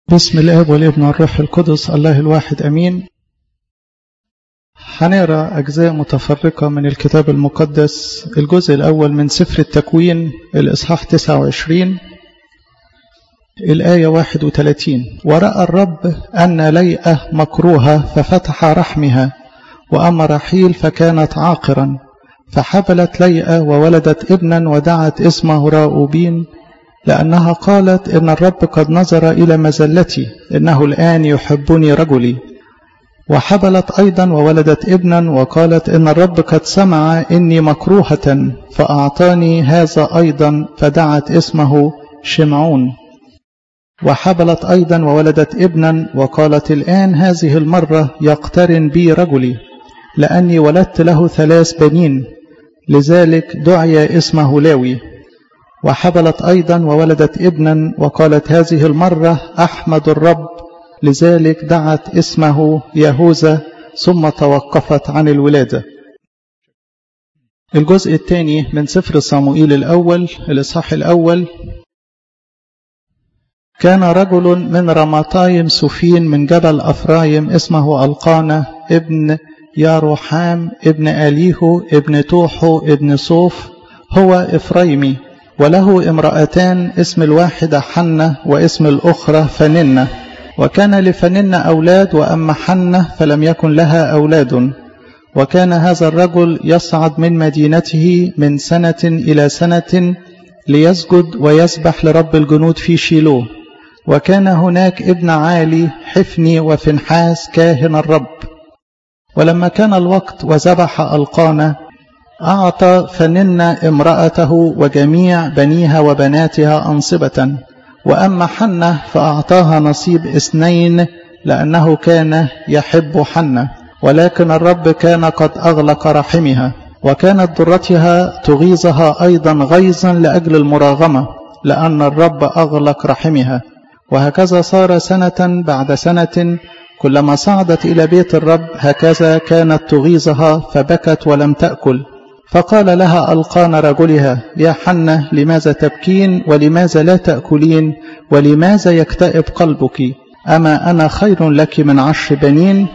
بسم الاب والابن والروح القدس الله الواحد امين هنقرا اجزاء متفرقه من الكتاب المقدس الجزء الاول من سفر التكوين الاصحاح 29 الايه 31 وراى الرب ان ليئه مكروهه ففتح رحمها واما رحيل فكانت عاقرا فحبلت ليئه وولدت ابنا ودعت اسمه راؤوبين لأنها قالت إن الرب قد نظر إلى مزلتي إنه الآن يحبني رجلي وحبلت أيضا وولدت ابنا وقالت إن الرب قد سمع إني مكروهة فأعطاني هذا أيضا فدعت اسمه شمعون وحبلت أيضا وولدت ابنا وقالت الآن هذه المرة يقترن بي رجلي لأني ولدت له ثلاث بنين لذلك دعي اسمه لاوي وحبلت أيضا وولدت ابنا وقالت هذه المرة أحمد الرب لذلك دعت اسمه يهوذا ثم توقفت عن الولادة الجزء الثاني من سفر صموئيل الأول الإصحاح الأول كان رجل من رمطايم سفين من جبل أفرايم اسمه القانة ابن ياروحام ابن أليهو ابن توحو ابن صوف هو إفرايمي وله امرأتان اسم الواحدة حنة واسم الأخرى فننة وكان لفننة أولاد وأما حنة فلم يكن لها أولاد وكان هذا الرجل يصعد من مدينته من سنة إلى سنة ليسجد ويسبح لرب الجنود في شيلو وكان هناك ابن عالي حفني وفنحاس كاهن الرب ولما كان الوقت وذبح القانه أعطى فنن امرأته وجميع بنيها وبناتها أنصبة وأما حنة فأعطاها نصيب اثنين لأنه كان يحب حنة ولكن الرب كان قد أغلق رحمها وكانت ضرتها تغيظها أيضا غيظا لأجل المراغمة لأن الرب أغلق رحمها وهكذا صار سنة بعد سنة كلما صعدت إلى بيت الرب هكذا كانت تغيظها فبكت ولم تأكل فقال لها ألقان رجلها يا حنة لماذا تبكين ولماذا لا تأكلين ولماذا يكتئب قلبك أما أنا خير لك من عشر بنين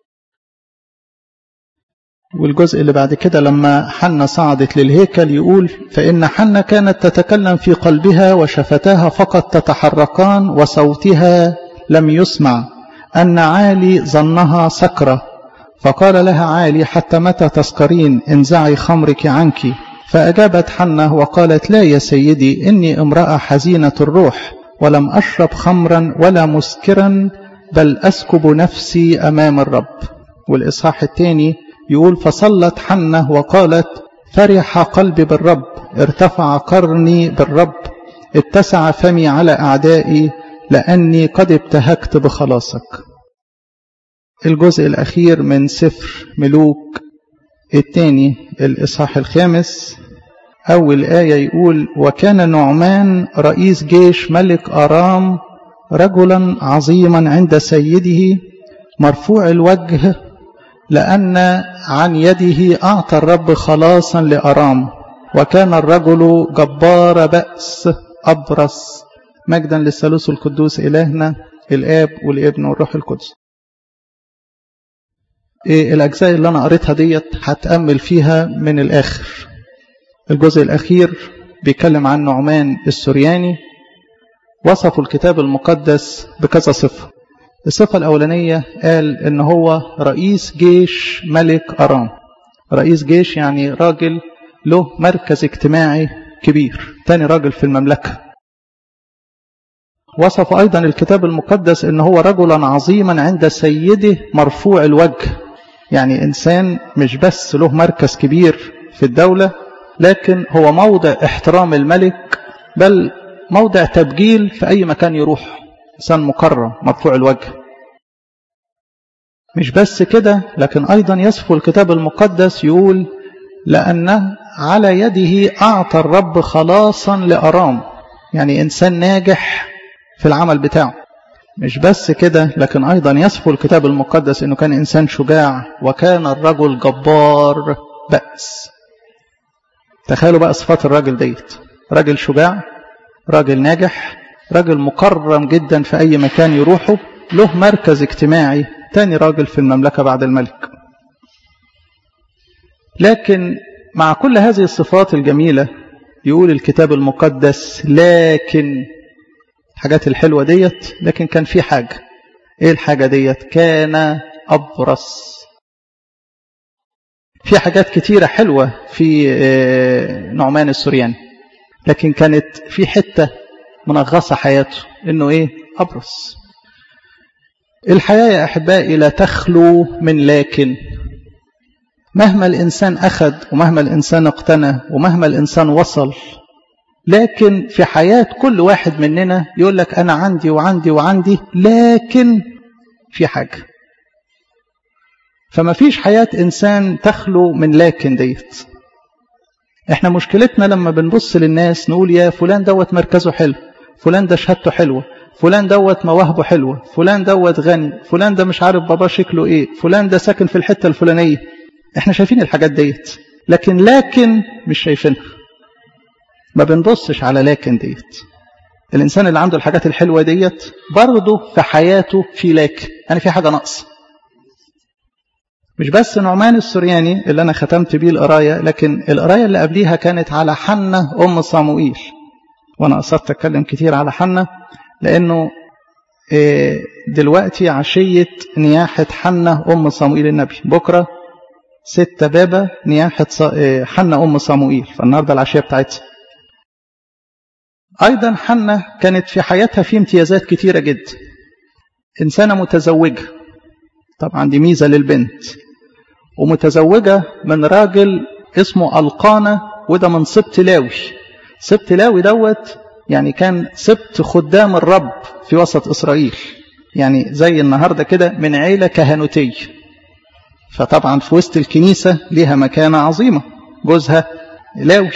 والجزء اللي بعد كده لما حنة صعدت للهيكل يقول فإن حنة كانت تتكلم في قلبها وشفتاها فقط تتحركان وصوتها لم يسمع أن عالي ظنها سكرة فقال لها عالي حتى متى تسكرين انزعي خمرك عنك فأجابت حنة وقالت لا يا سيدي إني امرأة حزينة الروح ولم أشرب خمرا ولا مسكرا بل أسكب نفسي أمام الرب والإصحاح الثاني يقول فصلت حنة وقالت فرح قلبي بالرب ارتفع قرني بالرب اتسع فمي على أعدائي لأني قد ابتهكت بخلاصك الجزء الأخير من سفر ملوك الثاني الإصحاح الخامس أول آية يقول وكان نعمان رئيس جيش ملك أرام رجلا عظيما عند سيده مرفوع الوجه لأن عن يده أعطى الرب خلاصا لأرام وكان الرجل جبار بأس أبرص مجدا للثالوث القدوس إلهنا الآب والابن والروح القدس إيه الأجزاء اللي أنا قريتها ديت هتأمل فيها من الآخر الجزء الأخير بيتكلم عن نعمان السرياني وصفوا الكتاب المقدس بكذا صفة الصفة الأولانية قال إن هو رئيس جيش ملك أرام رئيس جيش يعني راجل له مركز اجتماعي كبير تاني راجل في المملكة وصف أيضا الكتاب المقدس إن هو رجلا عظيما عند سيده مرفوع الوجه يعني إنسان مش بس له مركز كبير في الدولة لكن هو موضع احترام الملك بل موضع تبجيل في أي مكان يروح إنسان مكرم مرفوع الوجه مش بس كده لكن أيضا يصف الكتاب المقدس يقول لأنه على يده أعطى الرب خلاصا لأرام يعني إنسان ناجح في العمل بتاعه مش بس كده لكن أيضا يصف الكتاب المقدس أنه كان إنسان شجاع وكان الرجل جبار بأس تخيلوا بقى صفات الراجل ديت راجل شجاع راجل ناجح راجل مكرم جدا في أي مكان يروحه له مركز اجتماعي تاني راجل في المملكة بعد الملك لكن مع كل هذه الصفات الجميلة يقول الكتاب المقدس لكن الحاجات الحلوة ديت لكن كان في حاجة ايه الحاجة ديت كان أبرص في حاجات كتيرة حلوة في نعمان السورياني لكن كانت في حتة منغصة حياته انه ايه أبرص الحياة يا أحبائي لا تخلو من لكن مهما الإنسان أخذ ومهما الإنسان اقتنى ومهما الإنسان وصل لكن في حياة كل واحد مننا يقول لك أنا عندي وعندي وعندي لكن في حاجة فما فيش حياة إنسان تخلو من لكن ديت احنا مشكلتنا لما بنبص للناس نقول يا فلان دوت مركزه حلو فلان ده شهادته حلوة فلان دوت مواهبه حلوة فلان دوت غني فلان ده مش عارف بابا شكله ايه فلان ده ساكن في الحتة الفلانية احنا شايفين الحاجات ديت لكن لكن مش شايفينها ما بنبصش على لكن ديت الإنسان اللي عنده الحاجات الحلوة ديت برضه في حياته في لكن يعني في حاجة ناقصة مش بس نعمان السورياني اللي أنا ختمت بيه القراية لكن القراية اللي قبليها كانت على حنة أم صاموئيل وأنا قصدت أتكلم كتير على حنة لأنه دلوقتي عشية نياحة حنة أم صاموئيل النبي بكرة ستة بابا نياحة حنة أم صاموئيل فالنهاردة العشية بتاعتها أيضا حنة كانت في حياتها في امتيازات كتيرة جدا إنسانة متزوجة طبعا دي ميزة للبنت ومتزوجة من راجل اسمه ألقانة وده من سبط لاوي سبط لاوي دوت يعني كان سبط خدام الرب في وسط إسرائيل يعني زي النهاردة كده من عيلة كهنوتية فطبعا في وسط الكنيسة ليها مكانة عظيمة جوزها لاوي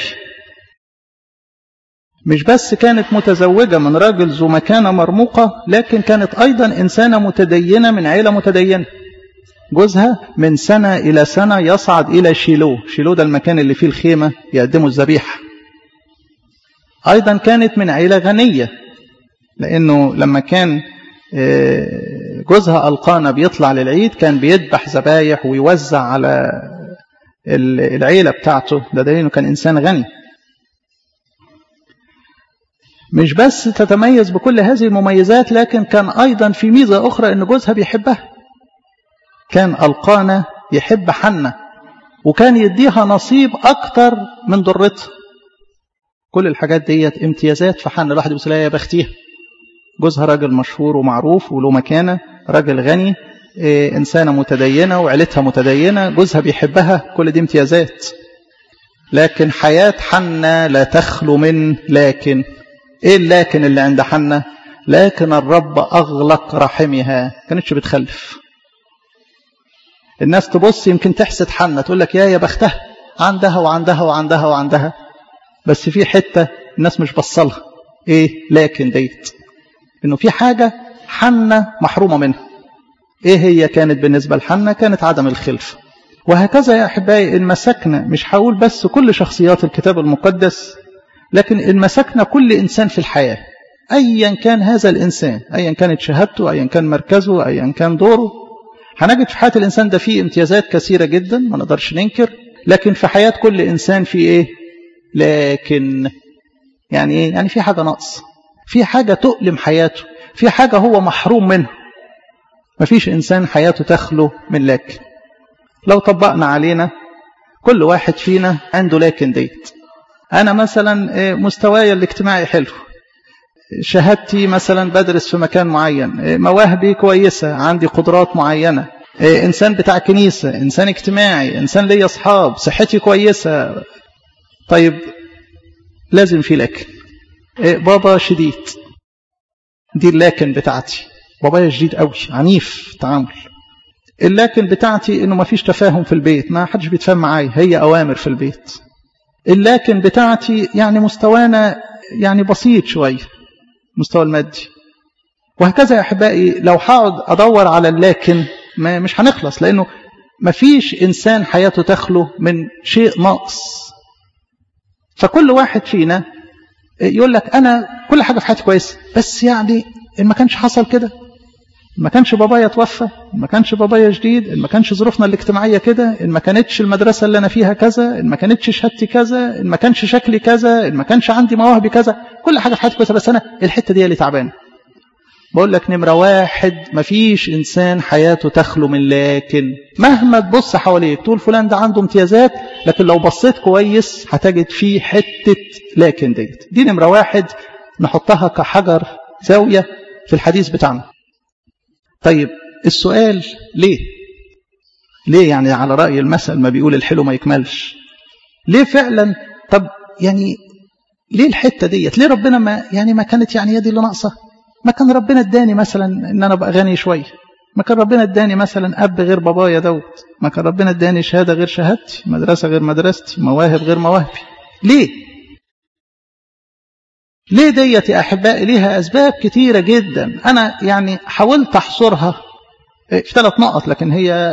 مش بس كانت متزوجة من راجل ذو مكانة مرموقة لكن كانت أيضا إنسانة متدينة من عيلة متدينة جوزها من سنة إلى سنة يصعد إلى شيلو شيلو ده المكان اللي فيه الخيمة يقدموا الذبيحة أيضا كانت من عيلة غنية لأنه لما كان جوزها ألقانا بيطلع للعيد كان بيذبح ذبايح ويوزع على العيلة بتاعته ده دليل إنه كان إنسان غني مش بس تتميز بكل هذه المميزات لكن كان أيضا في ميزة أخرى أن جوزها بيحبها كان ألقانا يحب حنة وكان يديها نصيب أكتر من ضرتها كل الحاجات ديت امتيازات في حنة الواحد بيقول يا بختيها جوزها راجل مشهور ومعروف وله مكانة راجل غني إيه إنسانة متدينة وعيلتها متدينة جوزها بيحبها كل دي امتيازات لكن حياة حنة لا تخلو من لكن ايه اللكن اللي عند حنة لكن الرب اغلق رحمها كانتش بتخلف الناس تبص يمكن تحسد حنة تقول لك يا يا بختها عندها وعندها وعندها وعندها بس في حتة الناس مش بصلها ايه لكن ديت انه في حاجة حنة محرومة منها ايه هي كانت بالنسبة لحنة كانت عدم الخلفة وهكذا يا احبائي ان مسكنا مش هقول بس كل شخصيات الكتاب المقدس لكن إن مسكنا كل إنسان في الحياة أيا كان هذا الإنسان أيا كانت شهادته أيا كان مركزه أيا كان دوره هنجد في حياة الإنسان ده فيه امتيازات كثيرة جدا ما نقدرش ننكر لكن في حياة كل إنسان في إيه لكن يعني إيه يعني في حاجة ناقص في حاجة تؤلم حياته في حاجة هو محروم منها مفيش إنسان حياته تخلو من لكن لو طبقنا علينا كل واحد فينا عنده لكن ديت أنا مثلا مستواي الاجتماعي حلو شهادتي مثلا بدرس في مكان معين مواهبي كويسة عندي قدرات معينة إنسان بتاع كنيسة إنسان اجتماعي إنسان ليا أصحاب صحتي كويسة طيب لازم في لكن بابا شديد دي اللكن بتاعتي بابايا شديد قوي عنيف تعامل اللكن بتاعتي انه ما فيش تفاهم في البيت ما حدش بيتفاهم معايا هي اوامر في البيت اللكن بتاعتي يعني مستوانا يعني بسيط شوية مستوى المادي وهكذا يا أحبائي لو هقعد أدور على اللكن ما مش هنخلص لأنه ما فيش إنسان حياته تخلو من شيء ناقص فكل واحد فينا يقول لك انا كل حاجه في حياتي كويسه بس يعني ان ما كانش حصل كده ما كانش بابايا توفى ما كانش بابايا جديد ما كانش ظروفنا الاجتماعيه كده ان ما كانتش المدرسه اللي انا فيها كذا ان ما كانتش شهادتي كذا ان ما كانش شكلي كذا ان ما كانش عندي مواهبي كذا كل حاجه في حياتي كويسه بس انا الحته دي اللي تعبانه بقول لك نمره واحد ما فيش انسان حياته تخلو من لكن مهما تبص حواليك تقول فلان ده عنده امتيازات لكن لو بصيت كويس هتجد فيه حته لكن ديت دي نمره واحد نحطها كحجر زاويه في الحديث بتاعنا طيب السؤال ليه ليه يعني على رأي المثل ما بيقول الحلو ما يكملش ليه فعلا طب يعني ليه الحتة ديت ليه ربنا ما يعني ما كانت يعني يدي اللي ناقصة ما كان ربنا اداني مثلا ان انا ابقى غني شوية ما كان ربنا اداني مثلا اب غير بابايا دوت ما كان ربنا اداني شهادة غير شهادتي مدرسة غير مدرستي مواهب غير مواهبي ليه ليه ديت يا أحبائي ليها أسباب كتيرة جدا أنا يعني حاولت أحصرها في ثلاث نقط لكن هي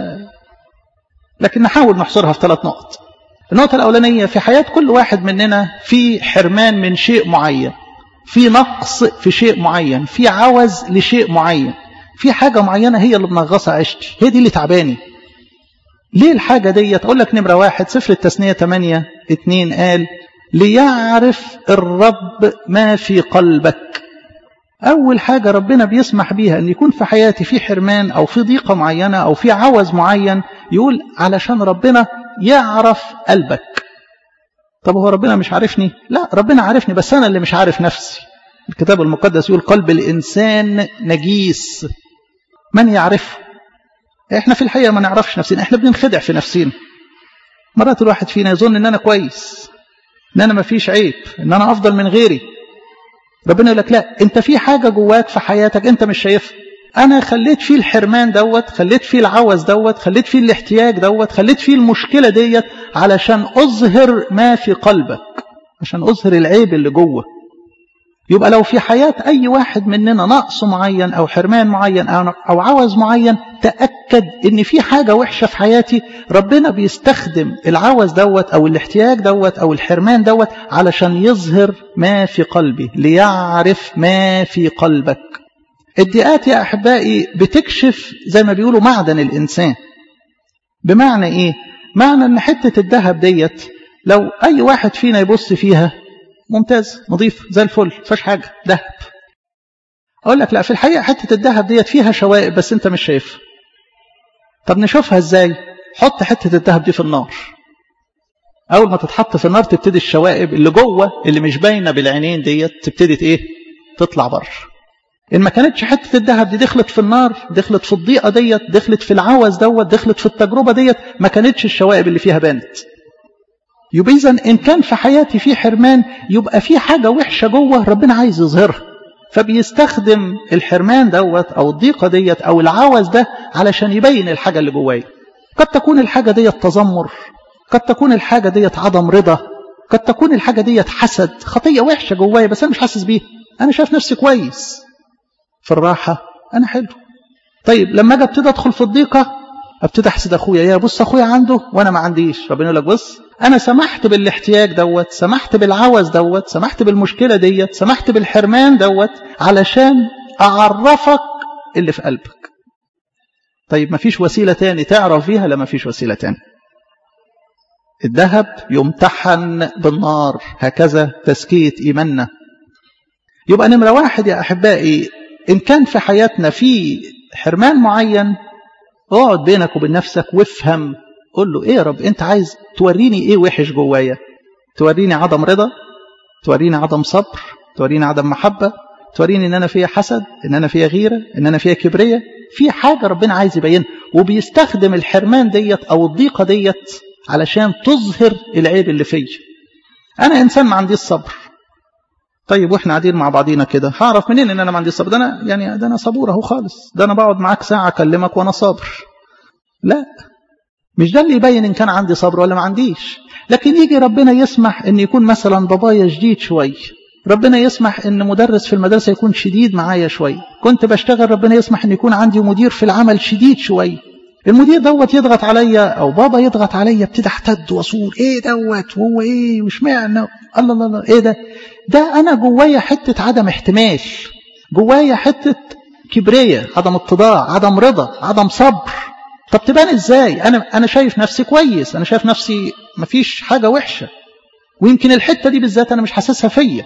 لكن نحاول نحصرها في ثلاث نقط النقطة الأولانية في حياة كل واحد مننا في حرمان من شيء معين في نقص في شيء معين في عوز لشيء معين في حاجة معينة هي اللي منغصة عشتي هي دي اللي تعباني ليه الحاجة ديت أقول لك نمرة واحد سفر التثنية 8 2 قال ليعرف الرب ما في قلبك أول حاجة ربنا بيسمح بيها أن يكون في حياتي في حرمان أو في ضيقة معينة أو في عوز معين يقول علشان ربنا يعرف قلبك طب هو ربنا مش عارفني لا ربنا عارفني بس أنا اللي مش عارف نفسي الكتاب المقدس يقول قلب الإنسان نجيس من يعرفه احنا في الحقيقة ما نعرفش نفسنا احنا بننخدع في نفسنا مرات الواحد فينا يظن ان انا كويس ان انا ما فيش عيب ان انا افضل من غيري ربنا يقول لك لا انت في حاجة جواك في حياتك انت مش شايفها انا خليت فيه الحرمان دوت خليت فيه العوز دوت خليت فيه الاحتياج دوت خليت فيه المشكلة ديت علشان اظهر ما في قلبك عشان اظهر العيب اللي جوه يبقى لو في حياة أي واحد مننا نقص معين أو حرمان معين أو عوز معين تأكد إن في حاجة وحشة في حياتي ربنا بيستخدم العوز دوت أو الاحتياج دوت أو الحرمان دوت علشان يظهر ما في قلبي ليعرف ما في قلبك الدقات يا أحبائي بتكشف زي ما بيقولوا معدن الإنسان بمعنى إيه؟ معنى أن حتة الذهب ديت لو أي واحد فينا يبص فيها ممتاز نظيف زي الفل فيش حاجة ذهب أقول لك لا في الحقيقة حتة الذهب ديت فيها شوائب بس أنت مش شايفها طب نشوفها إزاي حط حتة الذهب دي في النار أول ما تتحط في النار تبتدي الشوائب اللي جوه اللي مش باينة بالعينين ديت تبتدي إيه تطلع بره إن ما كانتش حتة الذهب دي دخلت في النار دخلت في الضيقة ديت دخلت في العوز دوت دخلت في التجربة ديت ما كانتش الشوائب اللي فيها بانت يبقى إذا إن كان في حياتي في حرمان يبقى في حاجة وحشة جوه ربنا عايز يظهرها فبيستخدم الحرمان دوت أو الضيقة ديت أو العوز ده علشان يبين الحاجة اللي جوايا قد تكون الحاجة ديت تذمر قد تكون الحاجة ديت عدم رضا قد تكون الحاجة ديت حسد خطية وحشة جوايا بس أنا مش حاسس بيها أنا شايف نفسي كويس في الراحة أنا حلو طيب لما أجي ابتدي أدخل في الضيقة ابتدي احسد اخويا يا بص اخويا عنده وانا ما عنديش ربنا يقول لك بص انا سمحت بالاحتياج دوت سمحت بالعوز دوت سمحت بالمشكله ديت سمحت بالحرمان دوت علشان اعرفك اللي في قلبك طيب ما فيش وسيله تاني تعرف بيها لا ما فيش وسيله تاني الذهب يمتحن بالنار هكذا تزكيه ايماننا يبقى نمره واحد يا احبائي ان كان في حياتنا في حرمان معين اقعد بينك وبين نفسك وافهم قول له ايه يا رب انت عايز توريني ايه وحش جوايا توريني عدم رضا توريني عدم صبر توريني عدم محبة توريني ان انا فيها حسد ان انا فيها غيرة ان انا فيها كبرية في حاجة ربنا عايز يبينها وبيستخدم الحرمان ديت او الضيقة ديت علشان تظهر العيب اللي فيا انا انسان ما عنديش صبر طيب واحنا قاعدين مع بعضينا كده هعرف منين ان انا ما عنديش صبر ده انا يعني ده انا صبور اهو خالص ده انا بقعد معاك ساعه اكلمك وانا صابر لا مش ده اللي يبين ان كان عندي صبر ولا ما عنديش لكن يجي ربنا يسمح ان يكون مثلا بابايا شديد شويه ربنا يسمح ان مدرس في المدرسه يكون شديد معايا شويه كنت بشتغل ربنا يسمح ان يكون عندي مدير في العمل شديد شويه المدير دوت يضغط عليا او بابا يضغط عليا ابتدي احتد واصور ايه دوت وهو ايه مش معنى الله الله الله ايه ده ده انا جوايا حته عدم احتمال جوايا حته كبرية عدم اتضاع عدم رضا عدم صبر طب تبان ازاي انا انا شايف نفسي كويس انا شايف نفسي مفيش حاجه وحشه ويمكن الحته دي بالذات انا مش حاسسها فيا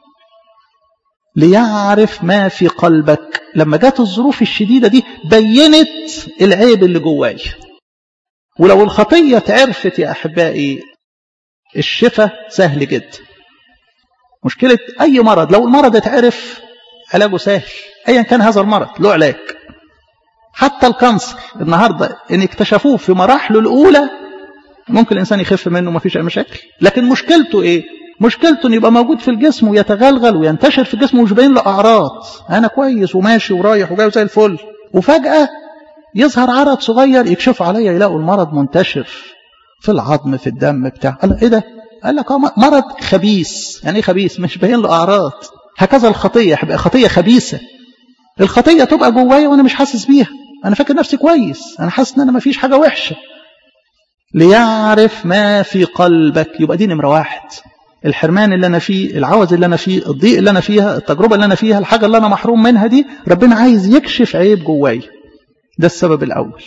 ليعرف ما في قلبك لما جت الظروف الشديده دي بينت العيب اللي جواي ولو الخطيه اتعرفت يا احبائي الشفاء سهل جدا مشكله اي مرض لو المرض اتعرف علاجه سهل ايا كان هذا المرض له علاج حتى الكانسر النهارده ان اكتشفوه في مراحله الاولى ممكن الانسان يخف منه ومفيش اي مشاكل لكن مشكلته ايه مشكلته انه يبقى موجود في الجسم ويتغلغل وينتشر في الجسم ومش باين له اعراض انا كويس وماشي ورايح وجاي زي الفل وفجاه يظهر عرض صغير يكشفوا عليا يلاقوا المرض منتشر في العظم في الدم بتاع قال ايه ده قال لك مرض خبيث يعني ايه خبيث مش باين له اعراض هكذا الخطيه هتبقى خطيه خبيثه الخطيه تبقى جوايا وانا مش حاسس بيها انا فاكر نفسي كويس انا حاسس ان انا ما فيش حاجه وحشه ليعرف ما في قلبك يبقى دي نمره واحد الحرمان اللي انا فيه العوز اللي انا فيه الضيق اللي انا فيها التجربه اللي انا فيها الحاجه اللي انا محروم منها دي ربنا عايز يكشف عيب جوايا ده السبب الاول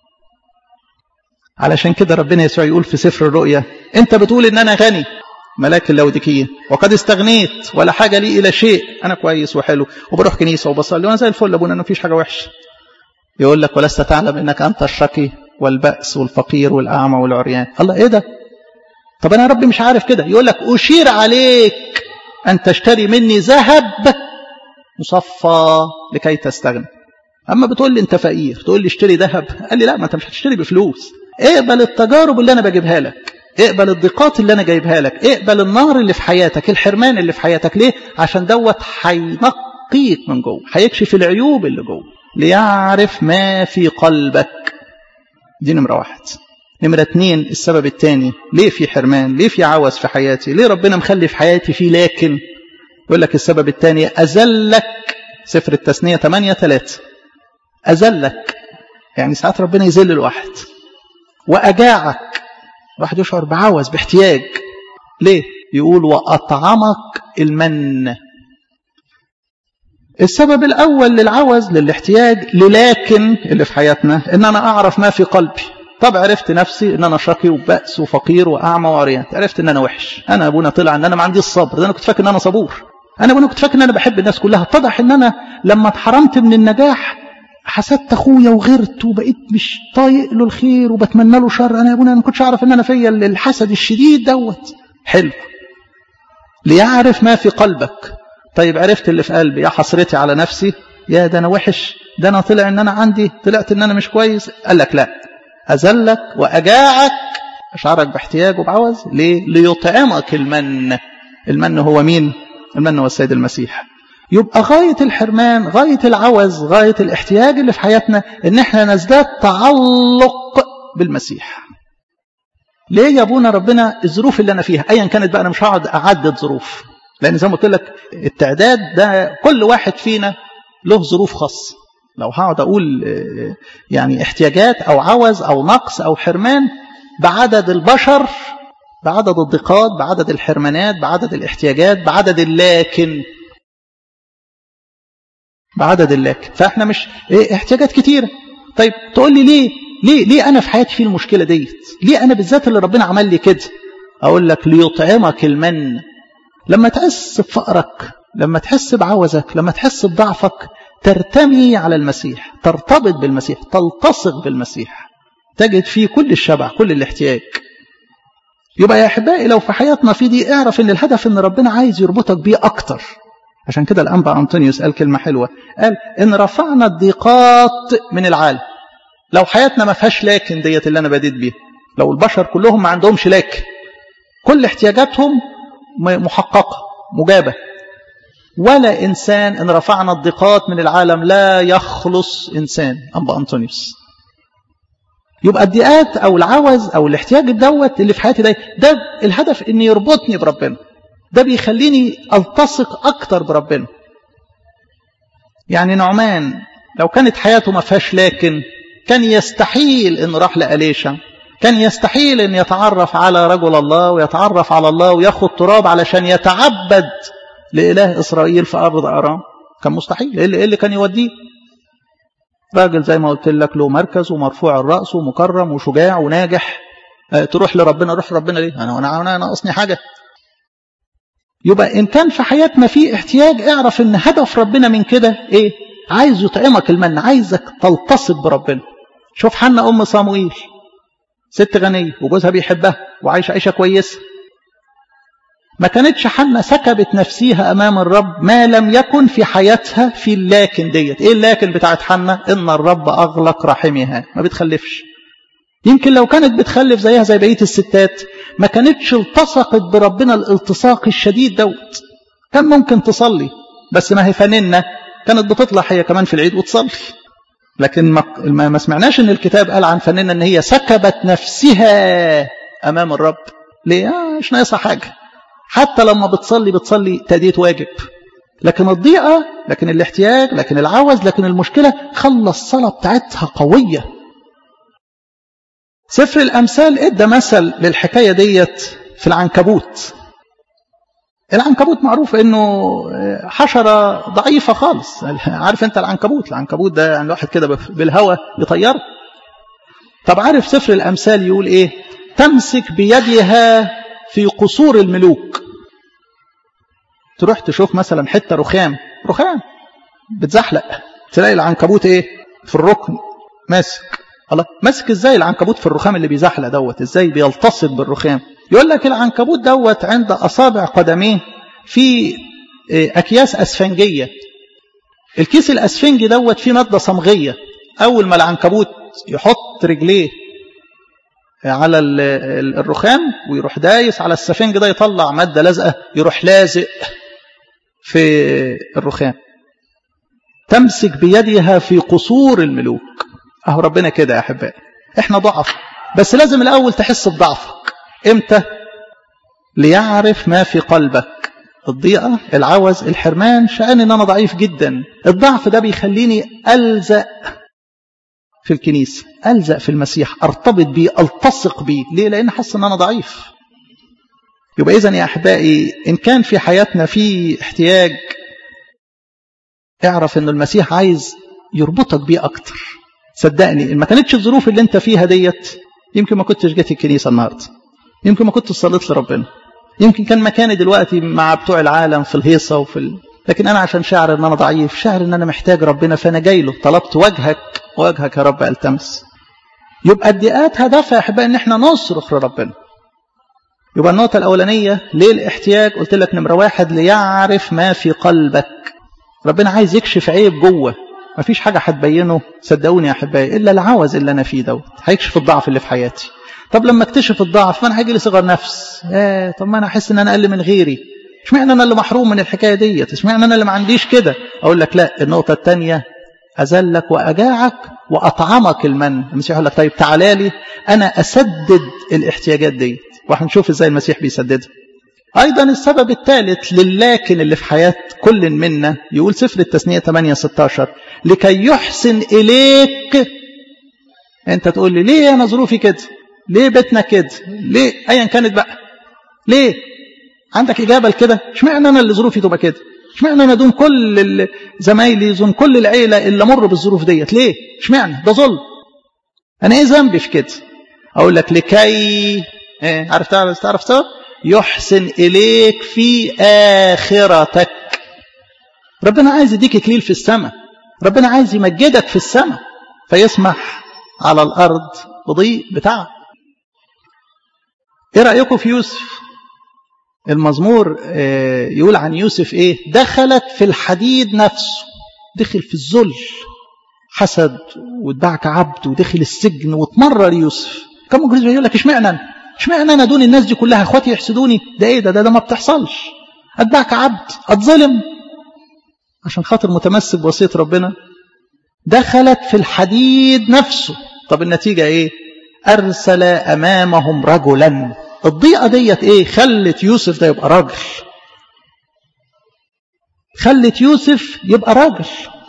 علشان كده ربنا يسوع يقول في سفر الرؤيا انت بتقول ان انا غني ملاك اللوديكية وقد استغنيت ولا حاجة لي إلى شيء أنا كويس وحلو وبروح كنيسة وبصلي وأنا زي الفل أبونا أنا مفيش حاجة وحشة يقول لك ولست تعلم إنك أنت الشقي والبأس والفقير والأعمى والعريان الله إيه ده طب أنا يا ربي مش عارف كده يقول لك أشير عليك أن تشتري مني ذهب مصفى لكي تستغني أما بتقول لي أنت فقير تقول لي اشتري ذهب قال لي لا ما أنت مش هتشتري بفلوس اقبل التجارب اللي أنا بجيبها لك اقبل الضيقات اللي انا جايبها لك اقبل النار اللي في حياتك الحرمان اللي في حياتك ليه عشان دوت هينقيك من جوه هيكشف العيوب اللي جوه ليعرف ما في قلبك دي نمرة واحد نمرة اتنين السبب التاني ليه في حرمان ليه في عوز في حياتي ليه ربنا مخلي في حياتي فيه لكن يقول لك السبب التاني أزلك سفر التثنية 8 3 أزلك يعني ساعات ربنا يذل الواحد وأجاعك واحد يشعر بعوز باحتياج ليه يقول وأطعمك المن السبب الأول للعوز للاحتياج للكن اللي في حياتنا إن أنا أعرف ما في قلبي طب عرفت نفسي إن أنا شقي وبأس وفقير وأعمى وعريان عرفت إن أنا وحش أنا أبونا طلع إن أنا ما عندي الصبر ده أنا كنت فاكر إن أنا صبور أنا أبونا كنت فاكر إن أنا بحب الناس كلها اتضح إن أنا لما اتحرمت من النجاح حسدت اخويا وغيرت وبقيت مش طايق له الخير وبتمنى له شر انا يا ابونا انا ما كنتش اعرف ان انا فيا الحسد الشديد دوت حلو ليعرف ما في قلبك طيب عرفت اللي في قلبي يا حسرتي على نفسي يا ده انا وحش ده انا طلع ان انا عندي طلعت ان انا مش كويس قال لك لا اذلك واجاعك اشعرك باحتياج وبعوز ليه ليطعمك المن المن هو مين المن هو السيد المسيح يبقى غاية الحرمان غاية العوز غاية الاحتياج اللي في حياتنا ان احنا نزداد تعلق بالمسيح ليه يا ابونا ربنا الظروف اللي انا فيها ايا كانت بقى انا مش هقعد اعدد ظروف لان زي ما قلت لك التعداد ده كل واحد فينا له ظروف خاصة لو هقعد اقول يعني احتياجات او عوز او نقص او حرمان بعدد البشر بعدد الضيقات بعدد الحرمانات بعدد الاحتياجات بعدد اللاكن بعدد اللاكن فاحنا مش إيه احتياجات كتيرة طيب تقول لي ليه ليه ليه انا في حياتي في المشكلة ديت ليه انا بالذات اللي ربنا عمل لي كده اقول لك ليطعمك المن لما تحس بفقرك لما تحس بعوزك لما تحس بضعفك ترتمي على المسيح ترتبط بالمسيح تلتصق بالمسيح تجد فيه كل الشبع كل الاحتياج يبقى يا احبائي لو في حياتنا في دي اعرف ان الهدف ان ربنا عايز يربطك بيه اكتر عشان كده الأنبا أنطونيوس قال كلمة حلوة قال إن رفعنا الضيقات من العالم لو حياتنا ما فيهاش لكن ديت اللي أنا بديت بيها لو البشر كلهم ما عندهمش لكن كل احتياجاتهم محققة مجابة ولا إنسان إن رفعنا الضيقات من العالم لا يخلص إنسان أنبا أنطونيوس يبقى الضيقات أو العوز أو الاحتياج الدوت اللي في حياتي ده ده الهدف إن يربطني بربنا ده بيخليني التصق اكتر بربنا يعني نعمان لو كانت حياته ما فيهاش لكن كان يستحيل انه راح لأليشا كان يستحيل ان يتعرف على رجل الله ويتعرف على الله وياخد تراب علشان يتعبد لإله إسرائيل في أرض أرام كان مستحيل إيه اللي, إيه اللي كان يوديه راجل زي ما قلت لك له مركز ومرفوع الرأس ومكرم وشجاع وناجح أه تروح لربنا روح لربنا ليه انا انا انا ناقصني حاجه يبقى ان كان في حياتنا في احتياج اعرف ان هدف ربنا من كده ايه عايز يطعمك المن عايزك تلتصق بربنا شوف حنا ام صاموئيل ست غنيه وجوزها بيحبها وعايشه عيشه كويسه ما كانتش حنا سكبت نفسيها امام الرب ما لم يكن في حياتها في اللاكن ديت ايه اللاكن بتاعت حنا ان الرب اغلق رحمها ما بتخلفش يمكن لو كانت بتخلف زيها زي بقيه الستات ما كانتش التصقت بربنا الالتصاق الشديد دوت كان ممكن تصلي بس ما هي فننة كانت بتطلع هي كمان في العيد وتصلي لكن ما, ما سمعناش ان الكتاب قال عن فننة ان هي سكبت نفسها امام الرب ليه آه مش ناقصها حاجه حتى لما بتصلي بتصلي تأدية واجب لكن الضيقة لكن الاحتياج لكن العوز لكن المشكلة خلى الصلاة بتاعتها قوية سفر الأمثال ادى مثل للحكاية ديت في العنكبوت العنكبوت معروف انه حشرة ضعيفة خالص عارف انت العنكبوت العنكبوت ده يعني الواحد كده بالهواء يطير طب عارف سفر الأمثال يقول ايه تمسك بيدها في قصور الملوك تروح تشوف مثلا حتة رخام رخام بتزحلق تلاقي العنكبوت ايه في الركن ماسك الله ماسك ازاي العنكبوت في الرخام اللي بيزحلق دوت ازاي بيلتصق بالرخام يقول لك العنكبوت دوت عند اصابع قدميه في اكياس اسفنجيه الكيس الاسفنجي دوت فيه ماده صمغيه اول ما العنكبوت يحط رجليه على الرخام ويروح دايس على السفنج ده يطلع ماده لازقه يروح لازق في الرخام تمسك بيدها في قصور الملوك اهو ربنا كده يا احبائي احنا ضعف بس لازم الاول تحس بضعفك امتى ليعرف ما في قلبك الضيقه العوز الحرمان شان ان انا ضعيف جدا الضعف ده بيخليني الزق في الكنيسه الزق في المسيح ارتبط بيه التصق بيه ليه لان حاسس ان انا ضعيف يبقى اذا يا احبائي ان كان في حياتنا في احتياج اعرف ان المسيح عايز يربطك بيه اكتر صدقني ان ما كانتش الظروف اللي انت فيها ديت يمكن ما كنتش جيت الكنيسه النهارده يمكن ما كنتش صليت لربنا يمكن كان مكاني دلوقتي مع بتوع العالم في الهيصه وفي ال... لكن انا عشان شاعر ان انا ضعيف شاعر ان انا محتاج ربنا فانا جاي له طلبت وجهك وجهك يا رب التمس يبقى الدقات هدفها يا احبائي ان احنا نصرخ لربنا يبقى النقطه الاولانيه ليه الاحتياج قلت لك نمره واحد ليعرف ما في قلبك ربنا عايز يكشف عيب جوه ما فيش حاجه هتبينه صدقوني يا احبائي الا العوز اللي انا فيه دوت هيكشف الضعف اللي في حياتي طب لما اكتشف الضعف ما انا هيجي لي صغر نفس ايه طب ما انا احس ان انا اقل من غيري اشمعنى انا اللي محروم من الحكايه ديت اشمعنى انا اللي ما عنديش كده اقول لك لا النقطه الثانيه اذلك واجاعك واطعمك المن المسيح يقول لك طيب تعالى لي انا اسدد الاحتياجات ديت وهنشوف ازاي المسيح بيسددها ايضا السبب الثالث للاكن اللي في حياه كل منا يقول سفر التثنيه 8 16 لكي يحسن اليك انت تقول لي ليه انا ظروفي كده ليه بيتنا كده ليه ايا كانت بقى ليه عندك اجابه لكده اشمعنى انا اللي ظروفي تبقى كده اشمعنى انا دون كل زمايلي دون كل العيله اللي مر بالظروف ديت ليه اشمعنى ده ظلم انا ايه ذنبي في كده اقول لك لكي ايه عارف تعرف تعرف سبب يحسن اليك في اخرتك ربنا عايز يديك اكليل في السماء ربنا عايز يمجدك في السماء فيسمح على الارض بضيق بتاعك ايه رايكم في يوسف المزمور يقول عن يوسف ايه دخلت في الحديد نفسه دخل في الذل حسد واتباع كعبد ودخل السجن واتمرر يوسف كم ممكن يقول لك اشمعنى انا اشمعنى انا دون الناس دي كلها اخواتي يحسدوني ده ايه ده ده, ده ما بتحصلش اتباع كعبد اتظلم عشان خاطر متمسك بوصيه ربنا دخلت في الحديد نفسه طب النتيجه ايه ارسل امامهم رجلا الضيقه ديت ايه خلت يوسف ده يبقى راجل خلت يوسف يبقى راجل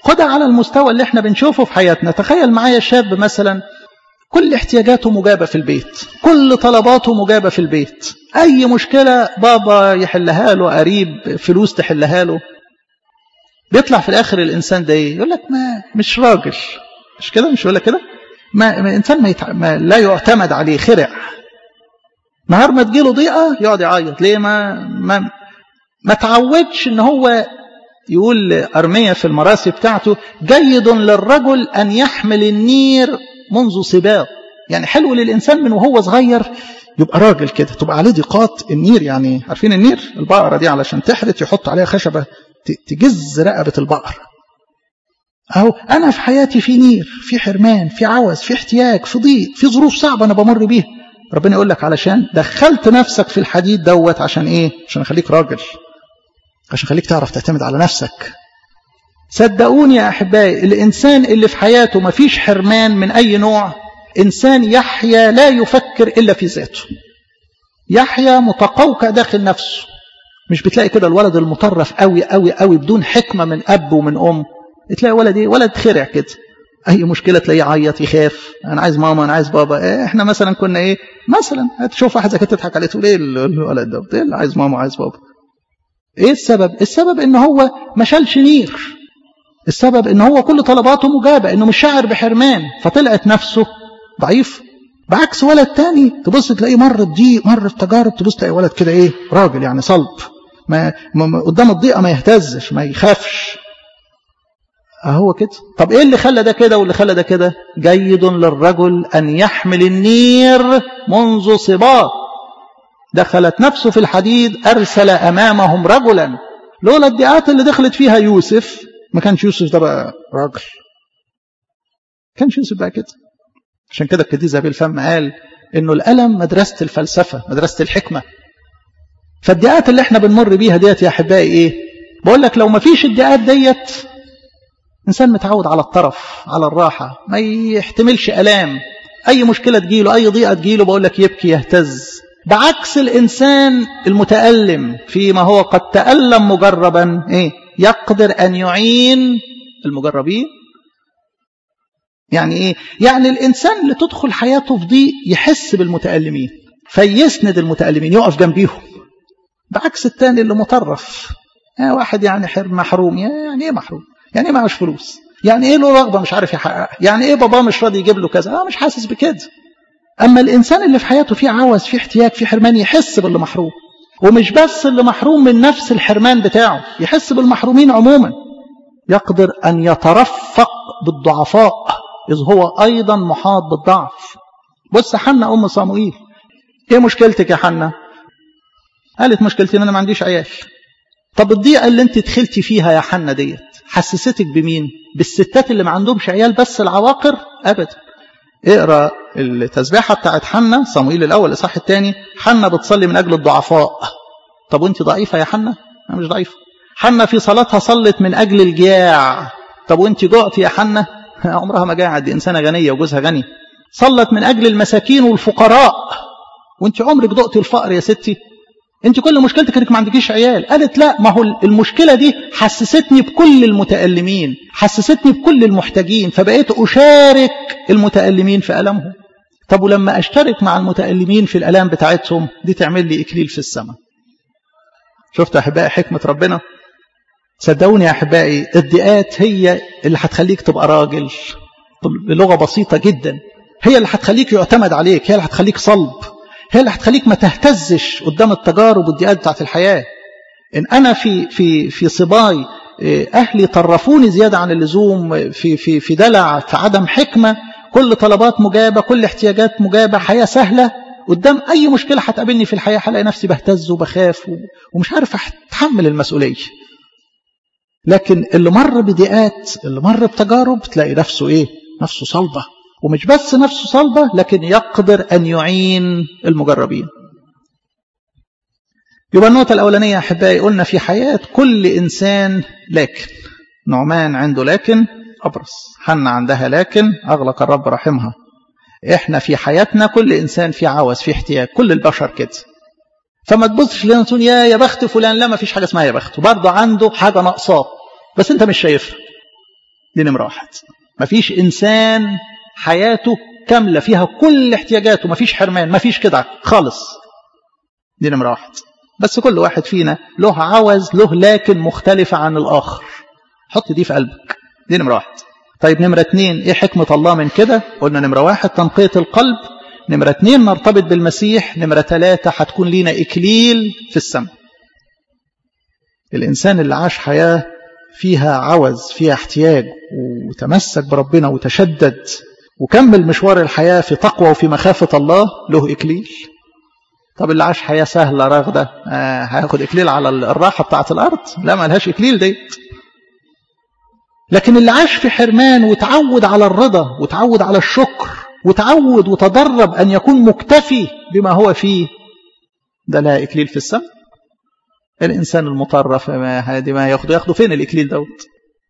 خدها على المستوى اللي احنا بنشوفه في حياتنا تخيل معايا شاب مثلا كل احتياجاته مجابة في البيت كل طلباته مجابة في البيت أي مشكلة بابا يحلها له قريب فلوس تحلها له بيطلع في الآخر الإنسان ده إيه يقول لك ما مش راجل مش كده مش يقول لك كده ما, ما إنسان ما, يتع... ما لا يعتمد عليه خرع نهار ما تجيله ضيقة يقعد يعيط ليه ما ما ما تعودش إن هو يقول أرمية في المراسي بتاعته جيد للرجل أن يحمل النير منذ صباه يعني حلو للإنسان من وهو صغير يبقى راجل كده تبقى عليه ضيقات النير يعني عارفين النير البقرة دي علشان تحرت يحط عليها خشبة تجز رقبة البقر أهو أنا في حياتي في نير في حرمان في عوز في احتياج في ضيق في ظروف صعبة أنا بمر بيها ربنا يقول لك علشان دخلت نفسك في الحديد دوت عشان إيه عشان أخليك راجل عشان أخليك تعرف تعتمد على نفسك صدقوني يا أحبائي الإنسان اللي في حياته ما فيش حرمان من أي نوع إنسان يحيا لا يفكر إلا في ذاته يحيا متقوقع داخل نفسه مش بتلاقي كده الولد المطرف قوي قوي قوي بدون حكمة من أب ومن أم تلاقي ولد إيه ولد خرع كده أي مشكلة تلاقيه يعيط يخاف أنا عايز ماما أنا عايز بابا إيه إحنا مثلا كنا إيه مثلا هتشوف واحد زي كده تضحك عليه تقول إيه الولد ده إيه اللي عايز ماما عايز بابا إيه السبب السبب إن هو ما شالش نير السبب إن هو كل طلباته مجابة إنه مش شاعر بحرمان فطلعت نفسه ضعيف بعكس ولد تاني تبص تلاقيه مر بضيق مر في تجارب تبص تلاقي ولد كده ايه راجل يعني صلب ما, ما قدام الضيقه ما يهتزش ما يخافش اهو كده طب ايه اللي خلى ده كده واللي خلى ده كده جيد للرجل ان يحمل النير منذ صباه دخلت نفسه في الحديد ارسل امامهم رجلا لولا الضيقات اللي دخلت فيها يوسف ما كانش يوسف ده بقى راجل كانش يوسف بقى كده عشان كده القديس ابي الفم قال انه الالم مدرسه الفلسفه مدرسه الحكمه فالدقات اللي احنا بنمر بيها ديت يا احبائي ايه بقول لك لو ما فيش الدقات ديت انسان متعود على الطرف على الراحه ما يحتملش الام اي مشكله تجيله اي ضيقه تجيله بقول لك يبكي يهتز بعكس الانسان المتالم فيما هو قد تالم مجربا ايه يقدر ان يعين المجربين يعني ايه يعني الانسان اللي تدخل حياته في ضيق يحس بالمتالمين فيسند المتالمين يقف جنبيهم بعكس التاني اللي مطرف يعني واحد يعني محروم يعني ايه محروم يعني ايه معهوش فلوس يعني ايه له رغبه مش عارف يحققها يعني ايه باباه مش راضي يجيب له كذا اه مش حاسس بكده اما الانسان اللي في حياته فيه عوز فيه احتياج فيه حرمان يحس باللي محروم ومش بس اللي محروم من نفس الحرمان بتاعه يحس بالمحرومين عموما يقدر ان يترفق بالضعفاء إذ هو أيضا محاط بالضعف بص حنا أم صموئيل إيه مشكلتك يا حنا قالت مشكلتي إن أنا ما عنديش عيال طب الضيقة اللي أنت دخلتي فيها يا حنا ديت حسستك بمين بالستات اللي ما عندهمش عيال بس العواقر أبدا اقرا التسبيحة بتاعت حنا صموئيل الأول الإصحاح الثاني حنا بتصلي من أجل الضعفاء طب وأنت ضعيفة يا حنا أنا مش ضعيفة حنا في صلاتها صلت من أجل الجياع طب وأنت جعتي يا حنا عمرها ما جاعت دي إنسانة غنية وجوزها غني صلت من أجل المساكين والفقراء وانت عمرك دقتي الفقر يا ستي انت كل مشكلتك انك ما عندكيش عيال قالت لا ما هو المشكلة دي حسستني بكل المتألمين حسستني بكل المحتاجين فبقيت أشارك المتألمين في ألمهم طب ولما أشترك مع المتألمين في الألام بتاعتهم دي تعمل لي إكليل في السماء شفت أحبائي حكمة ربنا صدقوني يا أحبائي الضيقات هي اللي هتخليك تبقى راجل بلغة بسيطة جدا هي اللي هتخليك يعتمد عليك هي اللي هتخليك صلب هي اللي هتخليك ما تهتزش قدام التجارب والضيقات بتاعت الحياة إن أنا في في في صباي أهلي طرفوني زيادة عن اللزوم في في في دلع في عدم حكمة كل طلبات مجابة كل احتياجات مجابة حياة سهلة قدام أي مشكلة هتقابلني في الحياة هلاقي نفسي بهتز وبخاف ومش عارف أتحمل المسؤولية لكن اللي مر بضيقات اللي مر بتجارب تلاقي نفسه إيه نفسه صلبة ومش بس نفسه صلبة لكن يقدر أن يعين المجربين يبقى النقطة الأولانية يا أحبائي قلنا في حياة كل إنسان لكن نعمان عنده لكن أبرص حنا عندها لكن أغلق الرب رحمها إحنا في حياتنا كل إنسان في عوز في احتياج كل البشر كده فما تبصش لنا تقول يا يا بخت فلان لا ما فيش حاجة اسمها يا بخت وبرضه عنده حاجة ناقصاه بس أنت مش شايفها دي نمرة واحد مفيش إنسان حياته كاملة فيها كل احتياجاته مفيش حرمان مفيش كده خالص دي نمرة واحد بس كل واحد فينا له عوز له لكن مختلفة عن الآخر حط دي في قلبك دي نمرة واحد طيب نمرة اتنين ايه حكمة الله من كده قلنا نمرة واحد تنقية القلب نمرة اتنين نرتبط بالمسيح نمرة ثلاثة هتكون لينا إكليل في السماء الإنسان اللي عاش حياة فيها عوز فيها احتياج وتمسك بربنا وتشدد وكمل مشوار الحياة في تقوى وفي مخافة الله له إكليل طب اللي عاش حياة سهلة راغدة آه هياخد إكليل على الراحة بتاعة الأرض لا ما لهاش إكليل ديت لكن اللي عاش في حرمان وتعود على الرضا وتعود على الشكر وتعود وتدرب أن يكون مكتفي بما هو فيه ده لها إكليل في السماء الإنسان المطرف ما هذه ما ياخده ياخده فين الإكليل دوت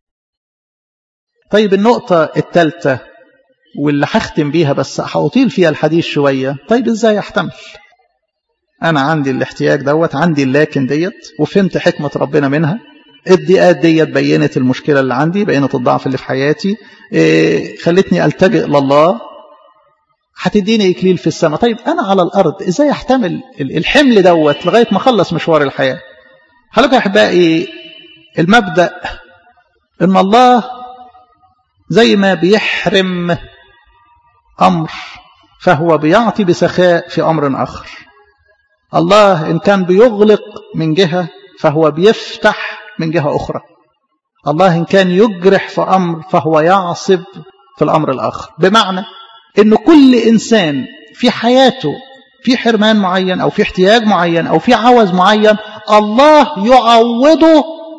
طيب النقطة الثالثة واللي هختم بيها بس هأطيل فيها الحديث شوية طيب إزاي أحتمل أنا عندي الاحتياج دوت عندي اللاكن ديت وفهمت حكمة ربنا منها الضيقات ديت بينت المشكلة اللي عندي بينت الضعف اللي في حياتي إيه خلتني ألتجئ لله هتديني إكليل في السماء طيب أنا على الأرض إزاي أحتمل الحمل دوت لغاية ما أخلص مشوار الحياة هلك يا أحبائي المبدأ إن الله زي ما بيحرم أمر فهو بيعطي بسخاء في أمر آخر الله إن كان بيغلق من جهة فهو بيفتح من جهة أخرى الله إن كان يجرح في أمر فهو يعصب في الأمر الآخر بمعنى أن كل إنسان في حياته في حرمان معين أو في احتياج معين أو في عوز معين الله يعوضه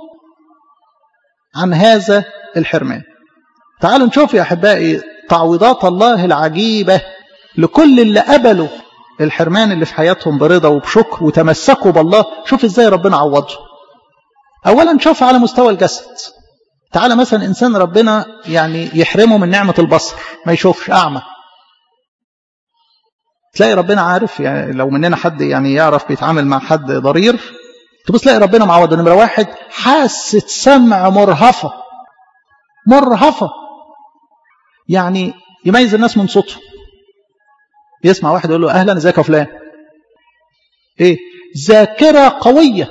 عن هذا الحرمان تعالوا نشوف يا أحبائي تعويضات الله العجيبة لكل اللي قبلوا الحرمان اللي في حياتهم برضا وبشكر وتمسكوا بالله شوف ازاي ربنا عوضه اولا شوف على مستوى الجسد تعالى مثلا انسان ربنا يعني يحرمه من نعمة البصر ما يشوفش اعمى تلاقي ربنا عارف يعني لو مننا حد يعني يعرف بيتعامل مع حد ضرير تبص تلاقي ربنا معوضه نمرة واحد حاسة سمع مرهفة مرهفة يعني يميز الناس من صوته يسمع واحد يقول له اهلا ازيك يا فلان ايه ذاكره قويه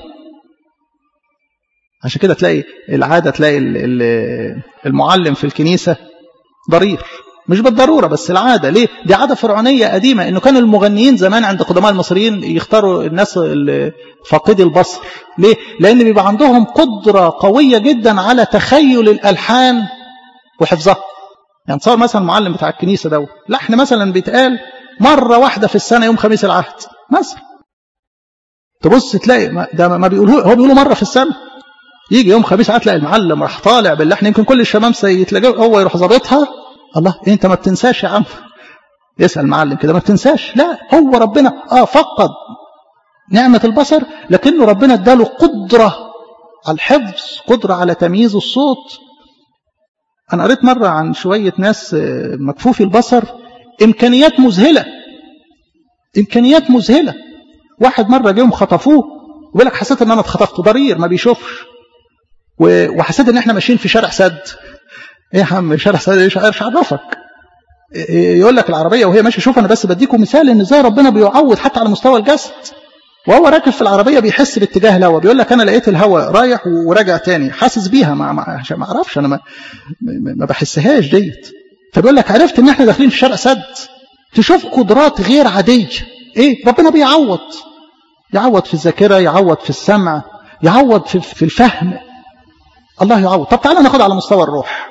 عشان كده تلاقي العاده تلاقي المعلم في الكنيسه ضرير مش بالضروره بس العاده ليه دي عاده فرعونيه قديمه انه كان المغنيين زمان عند قدماء المصريين يختاروا الناس فاقدي البصر ليه لان بيبقى عندهم قدره قويه جدا على تخيل الالحان وحفظها يعني تصور مثلا المعلم بتاع الكنيسه ده لحن مثلا بيتقال مرة واحدة في السنة يوم خميس العهد مثلا تبص تلاقي ده ما بيقولوا هو بيقولوا مرة في السنة يجي يوم خميس العهد تلاقي المعلم راح طالع باللحن يمكن كل الشمامسة يتلاقوا هو يروح ظابطها الله إيه انت ما بتنساش يا عم يسأل المعلم كده ما بتنساش لا هو ربنا اه فقد نعمة البصر لكنه ربنا اداله قدرة على الحفظ قدرة على تمييز الصوت أنا قريت مرة عن شوية ناس مكفوفي البصر إمكانيات مذهلة إمكانيات مذهلة واحد مرة جيهم خطفوه ويقول لك حسيت إن أنا اتخطفت ضرير ما بيشوفش وحسيت إن إحنا ماشيين في شارع سد إيه يا عم شارع سد إيش عرفك يقول لك العربية وهي ماشية شوف أنا بس بديكم مثال إن إزاي ربنا بيعوض حتى على مستوى الجسد وهو راكب في العربية بيحس باتجاه الهواء بيقول لك أنا لقيت الهواء رايح وراجع تاني حاسس بيها ما ما ما أعرفش أنا ما, ما بحسهاش ديت فبيقول لك عرفت ان احنا داخلين في شرق سد تشوف قدرات غير عادية ايه ربنا بيعوض يعوض في الذاكرة يعوض في السمع يعوض في, في الفهم الله يعوض طب تعالى ناخد على مستوى الروح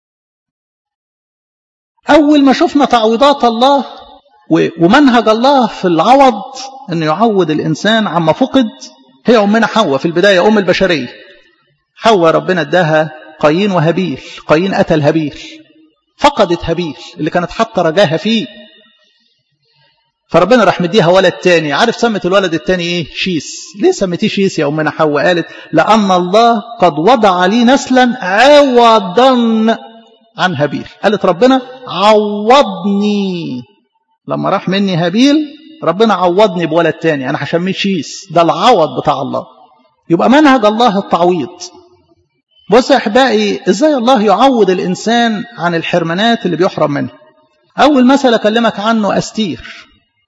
اول ما شفنا تعويضات الله ومنهج الله في العوض انه يعوض الانسان عما فقد هي امنا حواء في البداية ام البشرية حواء ربنا اداها قايين وهابيل قايين قتل هابيل فقدت هابيل اللي كانت حاطه رجاها فيه فربنا راح مديها ولد تاني عارف سمت الولد التاني ايه شيس ليه سميتيه شيس يا امنا حواء قالت لان الله قد وضع لي نسلا عوضا عن هابيل قالت ربنا عوضني لما راح مني هابيل ربنا عوضني بولد تاني انا هسميه شيس ده العوض بتاع الله يبقى منهج الله التعويض بص يا احبائي ازاي الله يعوض الانسان عن الحرمانات اللي بيحرم منها اول مثل اكلمك عنه استير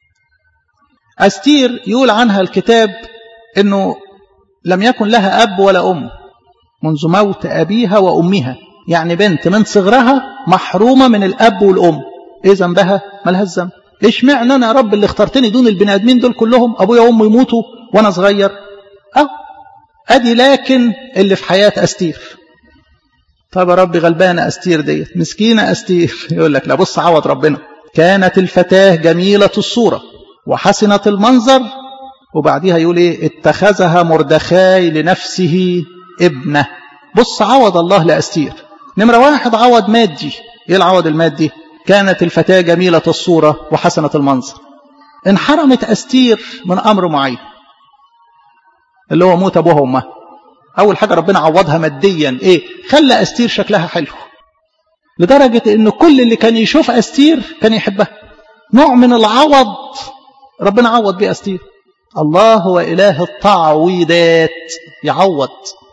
استير يقول عنها الكتاب انه لم يكن لها اب ولا ام منذ موت ابيها وامها يعني بنت من صغرها محرومه من الاب والام ايه ذنبها مالهاش ذنب ايش معنى انا يا رب اللي اخترتني دون البني ادمين دول كلهم ابويا وامي يموتوا وانا صغير اه ادي لكن اللي في حياه استير طب يا رب غلبانه استير ديت مسكينه استير يقول لك لا بص عوض ربنا كانت الفتاه جميله الصوره وحسنه المنظر وبعديها يقول ايه اتخذها مردخاي لنفسه ابنه بص عوض الله لاستير نمره واحد عوض مادي ايه العوض المادي كانت الفتاة جميلة الصورة وحسنة المنظر انحرمت أستير من أمر معين اللي هو موت أبوها وأمها أول حاجة ربنا عوضها ماديا إيه خلى أستير شكلها حلو لدرجة إن كل اللي كان يشوف أستير كان يحبها نوع من العوض ربنا عوض بيه أستير الله هو إله التعويضات يعوض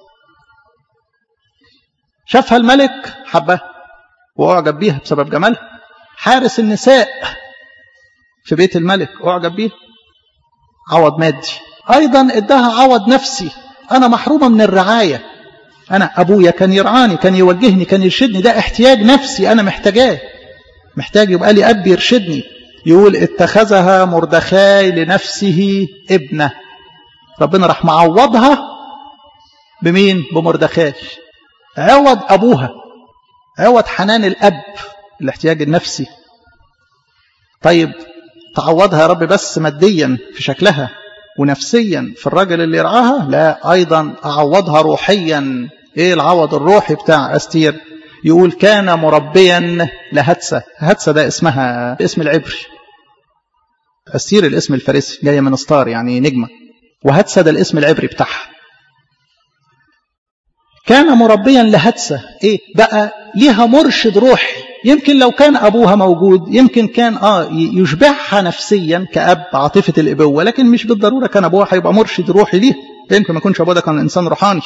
شافها الملك حبها وأعجب بيها بسبب جمالها حارس النساء في بيت الملك أعجب بيها عوض مادي أيضا ادها عوض نفسي أنا محرومة من الرعاية أنا أبويا كان يرعاني كان يوجهني كان يرشدني ده احتياج نفسي أنا محتاجاه محتاج يبقى لي أب يرشدني يقول اتخذها مردخاي لنفسه ابنه ربنا راح معوضها بمين بمردخاي عوض أبوها عوض حنان الأب الاحتياج النفسي طيب تعوضها يا رب بس ماديا في شكلها ونفسيا في الراجل اللي يرعاها لا أيضا أعوضها روحيا إيه العوض الروحي بتاع أستير يقول كان مربيا لهتسة هتسة ده اسمها اسم العبري أستير الاسم الفارسي جاية من ستار يعني نجمة وهتسة ده الاسم العبري بتاعها كان مربيا لهتسة ايه بقى ليها مرشد روحي يمكن لو كان ابوها موجود يمكن كان اه يشبعها نفسيا كاب عاطفه الابوه لكن مش بالضروره كان ابوها هيبقى مرشد روحي ليه يمكن ما يكونش ابوها ده كان انسان روحاني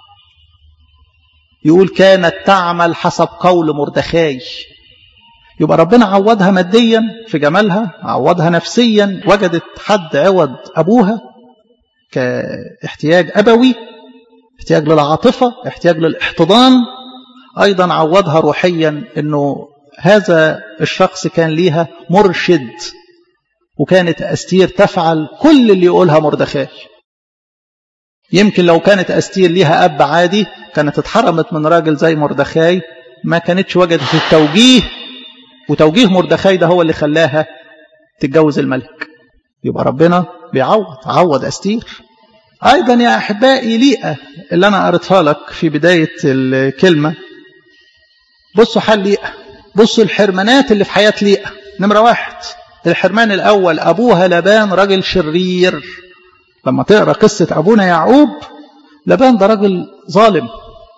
يقول كانت تعمل حسب قول مردخاي يبقى ربنا عوضها ماديا في جمالها عوضها نفسيا وجدت حد عوض ابوها كاحتياج ابوي احتياج للعاطفة احتياج للاحتضان أيضا عوضها روحيا أنه هذا الشخص كان ليها مرشد وكانت أستير تفعل كل اللي يقولها مردخاي يمكن لو كانت أستير ليها أب عادي كانت اتحرمت من راجل زي مردخاي ما كانتش وجدت التوجيه وتوجيه مردخاي ده هو اللي خلاها تتجوز الملك يبقى ربنا بيعوض عوض أستير أيضا يا أحبائي ليئة اللي أنا قريتها لك في بداية الكلمة بصوا حال ليئة بصوا الحرمانات اللي في حياة ليئة نمرة واحد الحرمان الأول أبوها لبان راجل شرير لما تقرأ قصة أبونا يعقوب لبان ده راجل ظالم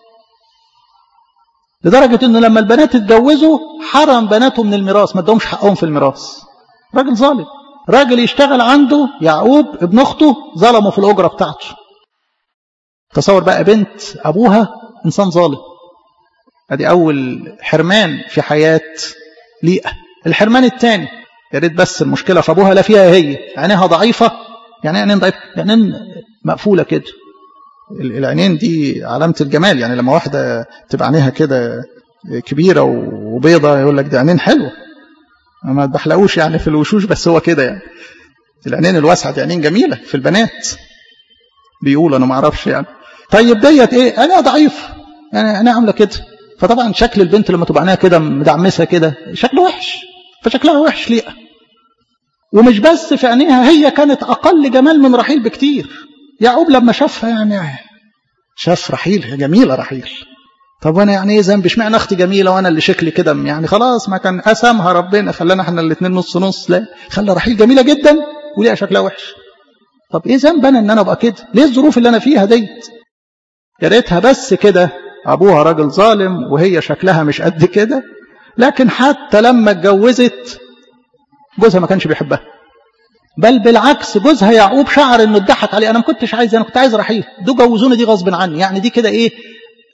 لدرجة أنه لما البنات اتجوزوا حرم بناته من الميراث ما ادهمش حقهم في الميراث راجل ظالم راجل يشتغل عنده يعقوب ابن اخته ظلمه في الاجره بتاعته تصور بقى بنت ابوها انسان ظالم ادي اول حرمان في حياه ليئه الحرمان الثاني يا ريت بس المشكله في ابوها لا فيها هي عينيها ضعيفه يعني عينين ضعيفه عينين مقفوله كده العينين دي علامه الجمال يعني لما واحده تبقى عينيها كده كبيره وبيضه يقول لك دي عينين حلوه ما بحلقوش يعني في الوشوش بس هو كده يعني العينين الواسعه دي عينين جميله في البنات بيقول انا ما اعرفش يعني طيب ديت ايه عينيها ضعيف يعني عينيها عامله كده فطبعا شكل البنت لما تبقى عينيها كده مدعمسه كده شكله وحش فشكلها وحش ليه ومش بس في عينيها هي كانت اقل جمال من رحيل بكتير يعقوب لما شافها يعني شاف رحيل جميله رحيل طب وانا يعني ايه ذنب اشمعنى اختي جميله وانا اللي شكلي كده يعني خلاص ما كان قسمها ربنا خلانا احنا الاثنين نص نص لا خلى رحيل جميله جدا وليها شكلها وحش طب ايه ذنب انا ان انا ابقى كده ليه الظروف اللي انا فيها ديت يا ريتها بس كده ابوها راجل ظالم وهي شكلها مش قد كده لكن حتى لما اتجوزت جوزها ما كانش بيحبها بل بالعكس جوزها يعقوب شعر انه اتضحك عليه انا ما كنتش عايز انا كنت عايز رحيل دول جوزوني دي غصب عني يعني دي كده ايه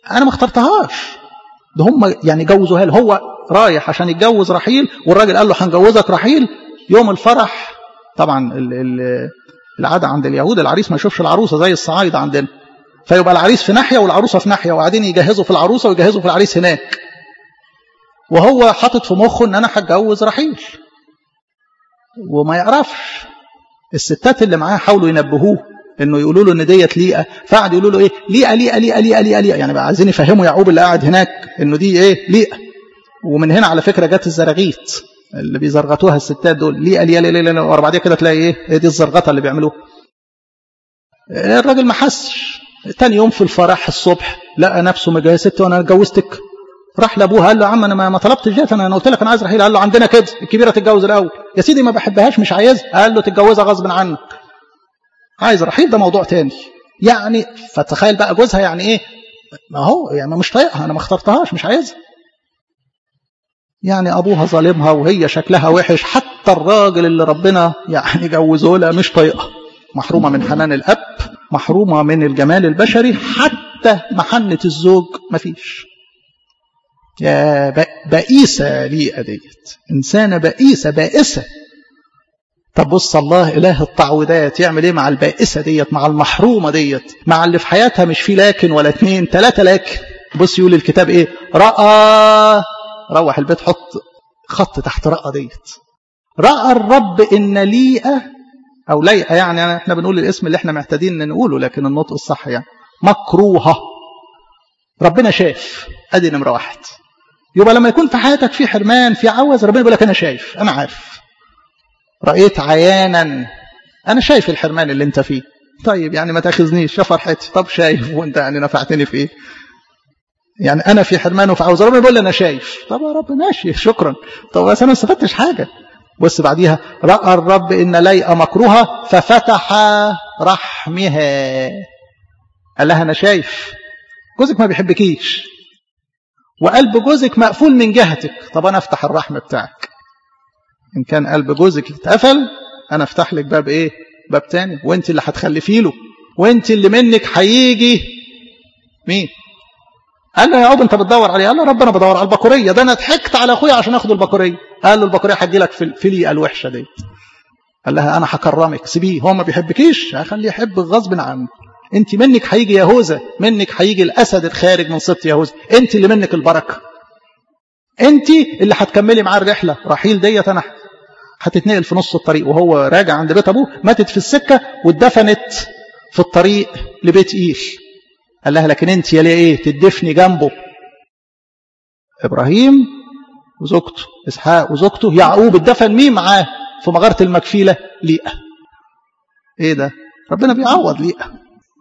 انا ما اخترتهاش ده هم يعني جوزوها له هو رايح عشان يتجوز رحيل والراجل قال له هنجوزك رحيل يوم الفرح طبعا ال ال العاده عند اليهود العريس ما يشوفش العروسه زي الصعايده عندنا فيبقى العريس في ناحيه والعروسه في ناحيه وقاعدين يجهزوا في العروسه ويجهزوا في العريس هناك وهو حاطط في مخه ان انا هتجوز رحيل وما يعرفش الستات اللي معاه حاولوا ينبهوه انه يقولوا له ان ديت ليئه فقعد يقولوا له ايه ليئه ليئه ليئه ليئه ليئه ليئه يعني بقى عايزين يفهموا يعقوب اللي قاعد هناك انه دي ايه ليئه ومن هنا على فكره جت الزراغيت اللي بيزرغطوها الستات دول ليئه ليئه ليئه ليئه ورا بعديها كده تلاقي ايه هي دي الزرغطه اللي بيعملوها الراجل ما حسش تاني يوم في الفرح الصبح لقى نفسه مجهز ست وانا اتجوزتك راح لابوها قال له يا عم انا ما طلبتش ديت انا قلت لك انا عايز رحيل قال له عندنا كده الكبيره تتجوز الاول يا سيدي ما بحبهاش مش عايزها قال له تتجوزها غصب عنك عايز رحيل ده موضوع تاني يعني فتخيل بقى جوزها يعني ايه ما هو يعني مش طايقها انا ما اخترتهاش مش عايزها يعني ابوها ظالمها وهي شكلها وحش حتى الراجل اللي ربنا يعني جوزه لها مش طايقها محرومه من حنان الاب محرومه من الجمال البشري حتى محنه الزوج مفيش يا بئيسه ليئه ديت انسانه بئيسه بائسه طب بص الله إله التعويضات يعمل إيه مع البائسة ديت مع المحرومة ديت مع اللي في حياتها مش في لكن ولا اتنين تلاتة لكن بص يقول الكتاب إيه رأى روح البيت حط خط تحت رأى ديت رأى الرب إن ليئة أو ليئة يعني احنا بنقول الاسم اللي احنا معتادين نقوله لكن النطق الصح يعني مكروهة ربنا شاف أدي نمرة واحد يبقى لما يكون في حياتك في حرمان في عوز ربنا يقول لك أنا شايف أنا عارف رأيت عيانا أنا شايف الحرمان اللي أنت فيه طيب يعني ما تاخذنيش يا فرحتي طب شايف وأنت يعني نفعتني في إيه يعني أنا في حرمان وفي عوز ربنا بيقول لي أنا شايف طب يا رب ماشي شكرا طب بس أنا ما استفدتش حاجة بص بعديها رأى الرب إن ليئة مكروهة ففتح رحمها قال لها أنا شايف جوزك ما بيحبكيش وقلب جوزك مقفول من جهتك طب أنا أفتح الرحم بتاعك إن كان قلب جوزك اتقفل أنا أفتح لك باب إيه باب تاني وأنت اللي هتخلفي له وأنت اللي منك هيجي مين قال له يا عوب انت بتدور عليه قال له ربنا بدور على البكوريه ده انا ضحكت على اخويا عشان اخد البكوريه قال له البكوريه هتجي لك في الفليه الوحشه دي قال لها انا هكرمك سيبيه هو ما بيحبكيش هخليه يحبك غصب عنه انت منك هيجي يهوذا منك هيجي الاسد الخارج من سبط يهوذا انت اللي منك البركه انت اللي هتكملي معاه الرحله رحيل ديت انا هتتنقل في نص الطريق وهو راجع عند بيت ابوه ماتت في السكه واتدفنت في الطريق لبيت ايل قال لها لكن انت يا ليه ايه تدفني جنبه ابراهيم وزوجته اسحاق وزوجته يعقوب اتدفن مين معاه في مغاره المكفيله ليئه ايه ده ربنا بيعوض ليئه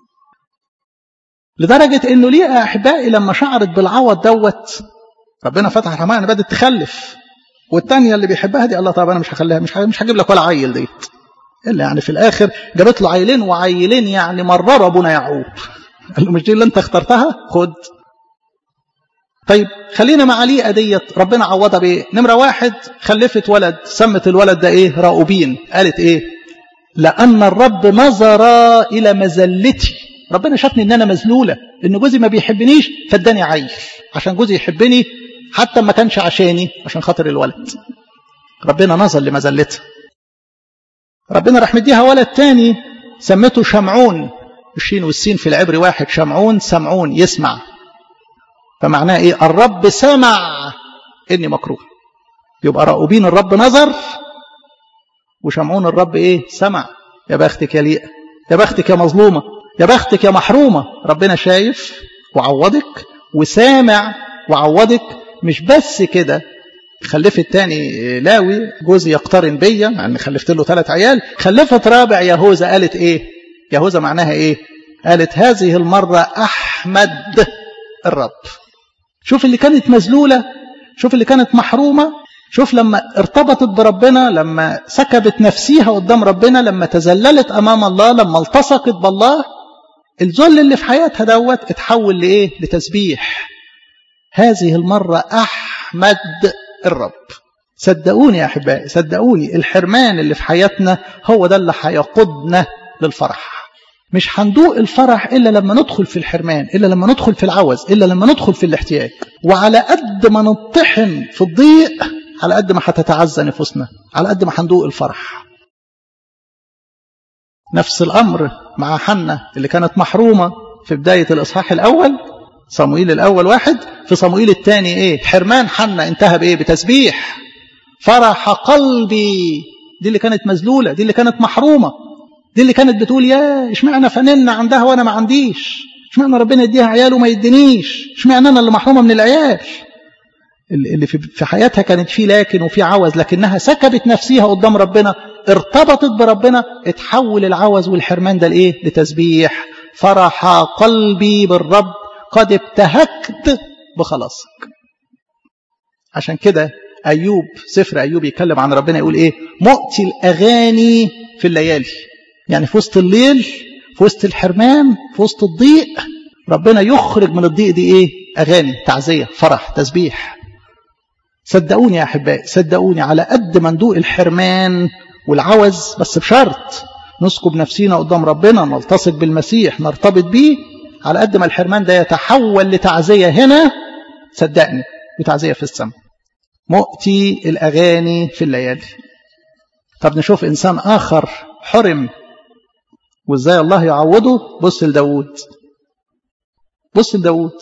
لدرجه انه ليئه احبائي لما شعرت بالعوض دوت ربنا فتح رحمها بدات تخلف والتانية اللي بيحبها دي الله طب انا مش هخليها مش مش هجيب لك ولا عيل ديت الا يعني في الاخر جابت له عيلين وعيلين يعني مرر ابونا يعقوب قال له مش دي اللي انت اخترتها خد طيب خلينا مع ليئة ديت ربنا عوضها بايه نمرة واحد خلفت ولد سمت الولد ده ايه راؤوبين قالت ايه لأن الرب نظر إلى مزلتي ربنا شافني ان انا مذلولة ان جوزي ما بيحبنيش فاداني عيل عشان جوزي يحبني حتى ما كانش عشاني عشان خاطر الولد ربنا نظر لمزلتها ربنا راح مديها ولد تاني سمته شمعون الشين والسين في العبر واحد شمعون سمعون يسمع فمعناه ايه الرب سمع اني مكروه يبقى راؤوبين الرب نظر وشمعون الرب ايه سمع يا بختك يا ليئة يا بختك يا مظلومة يا بختك يا محرومة ربنا شايف وعوضك وسامع وعوضك مش بس كده خلفت تاني لاوي جوزي يقترن بيا مع ان خلفت له ثلاث عيال خلفت رابع يهوذا قالت ايه يهوذا معناها ايه قالت هذه المرة احمد الرب شوف اللي كانت مذلولة شوف اللي كانت محرومة شوف لما ارتبطت بربنا لما سكبت نفسيها قدام ربنا لما تذللت امام الله لما التصقت بالله الذل اللي في حياتها دوت اتحول لايه لتسبيح هذه المرة احمد الرب صدقوني يا احبائي صدقوني الحرمان اللي في حياتنا هو ده اللي هيقودنا للفرح مش هندوق الفرح إلا لما ندخل في الحرمان إلا لما ندخل في العوز إلا لما ندخل في الاحتياج وعلى قد ما نطحن في الضيق على قد ما هتتعزى نفوسنا على قد ما هندوق الفرح نفس الأمر مع حنة اللي كانت محرومة في بداية الإصحاح الأول صموئيل الأول واحد في صموئيل الثاني إيه حرمان حنة انتهى بإيه بتسبيح فرح قلبي دي اللي كانت مذلولة دي اللي كانت محرومة دي اللي كانت بتقول يا اشمعنى فنلنا عندها وانا ما عنديش اشمعنى ربنا يديها عيال وما يدينيش اشمعنى انا اللي محرومه من العيال اللي في حياتها كانت في لكن وفي عوز لكنها سكبت نفسها قدام ربنا ارتبطت بربنا اتحول العوز والحرمان ده لايه لتسبيح فرح قلبي بالرب قد ابتهكت بخلاصك عشان كده ايوب سفر ايوب يتكلم عن ربنا يقول ايه مؤتي الاغاني في الليالي يعني في وسط الليل في وسط الحرمان في وسط الضيق ربنا يخرج من الضيق دي ايه اغاني تعزيه فرح تسبيح صدقوني يا احبائي صدقوني على قد ما ندوق الحرمان والعوز بس بشرط نسكب نفسينا قدام ربنا نلتصق بالمسيح نرتبط بيه على قد ما الحرمان ده يتحول لتعزيه هنا صدقني وتعزيه في السماء مؤتي الاغاني في الليالي طب نشوف انسان اخر حرم وازاي الله يعوضه بص لداود بص لداود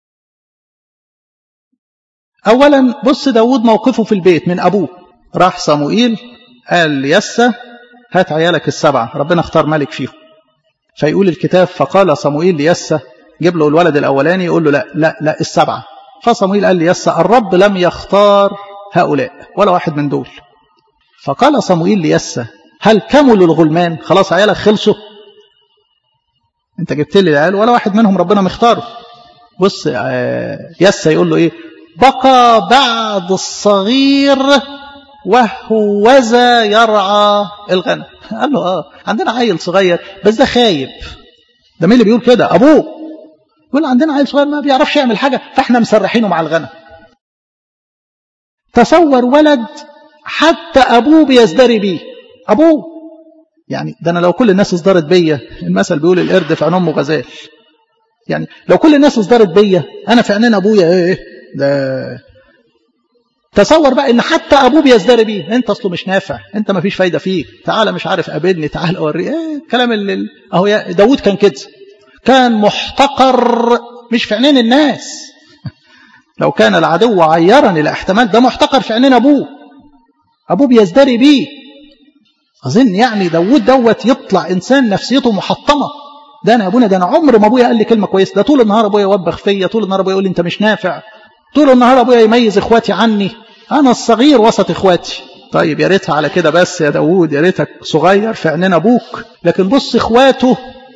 اولا بص داود موقفه في البيت من ابوه راح صموئيل قال يسا هات عيالك السبعة ربنا اختار ملك فيهم فيقول الكتاب فقال صموئيل ليسا جيب له الولد الاولاني يقول له لا لا لا السبعة فصموئيل قال ليسا الرب لم يختار هؤلاء ولا واحد من دول فقال صموئيل ليسا هل كملوا الغلمان خلاص عيالك خلصوا انت جبت لي العيال ولا واحد منهم ربنا مختاره بص يسا يقول له ايه بقى بعد الصغير وهوذا يرعى الغنم قال له اه عندنا عيل صغير بس ده خايب ده مين اللي بيقول كده ابوه يقول عندنا عيل صغير ما بيعرفش يعمل حاجه فاحنا مسرحينه مع الغنم تصور ولد حتى ابوه بيزدري بيه ابوه يعني ده انا لو كل الناس اصدرت بيا المثل بيقول القرد في عين امه غزال يعني لو كل الناس اصدرت بيا انا في عينين ابويا ايه ده تصور بقى ان حتى ابوه بيزدري بيه انت اصله مش نافع انت ما فيش فايده فيك تعالى مش عارف قابلني تعالى اوري ايه الكلام اللي اهو يا داوود كان كده كان محتقر مش في عينين الناس لو كان العدو عيرا الى احتمال ده محتقر في عينين ابوه ابوه بيزدري بيه اظن يعني داوود دوت يطلع انسان نفسيته محطمه ده انا يا ابونا ده انا عمر ما ابويا قال لي كلمه كويسه ده طول النهار ابويا يوبخ فيا طول النهار ابويا يقول لي انت مش نافع طول النهار ابويا يميز اخواتي عني انا الصغير وسط اخواتي طيب يا ريتها على كده بس يا داوود يا ريتك صغير في عينين ابوك لكن بص اخواته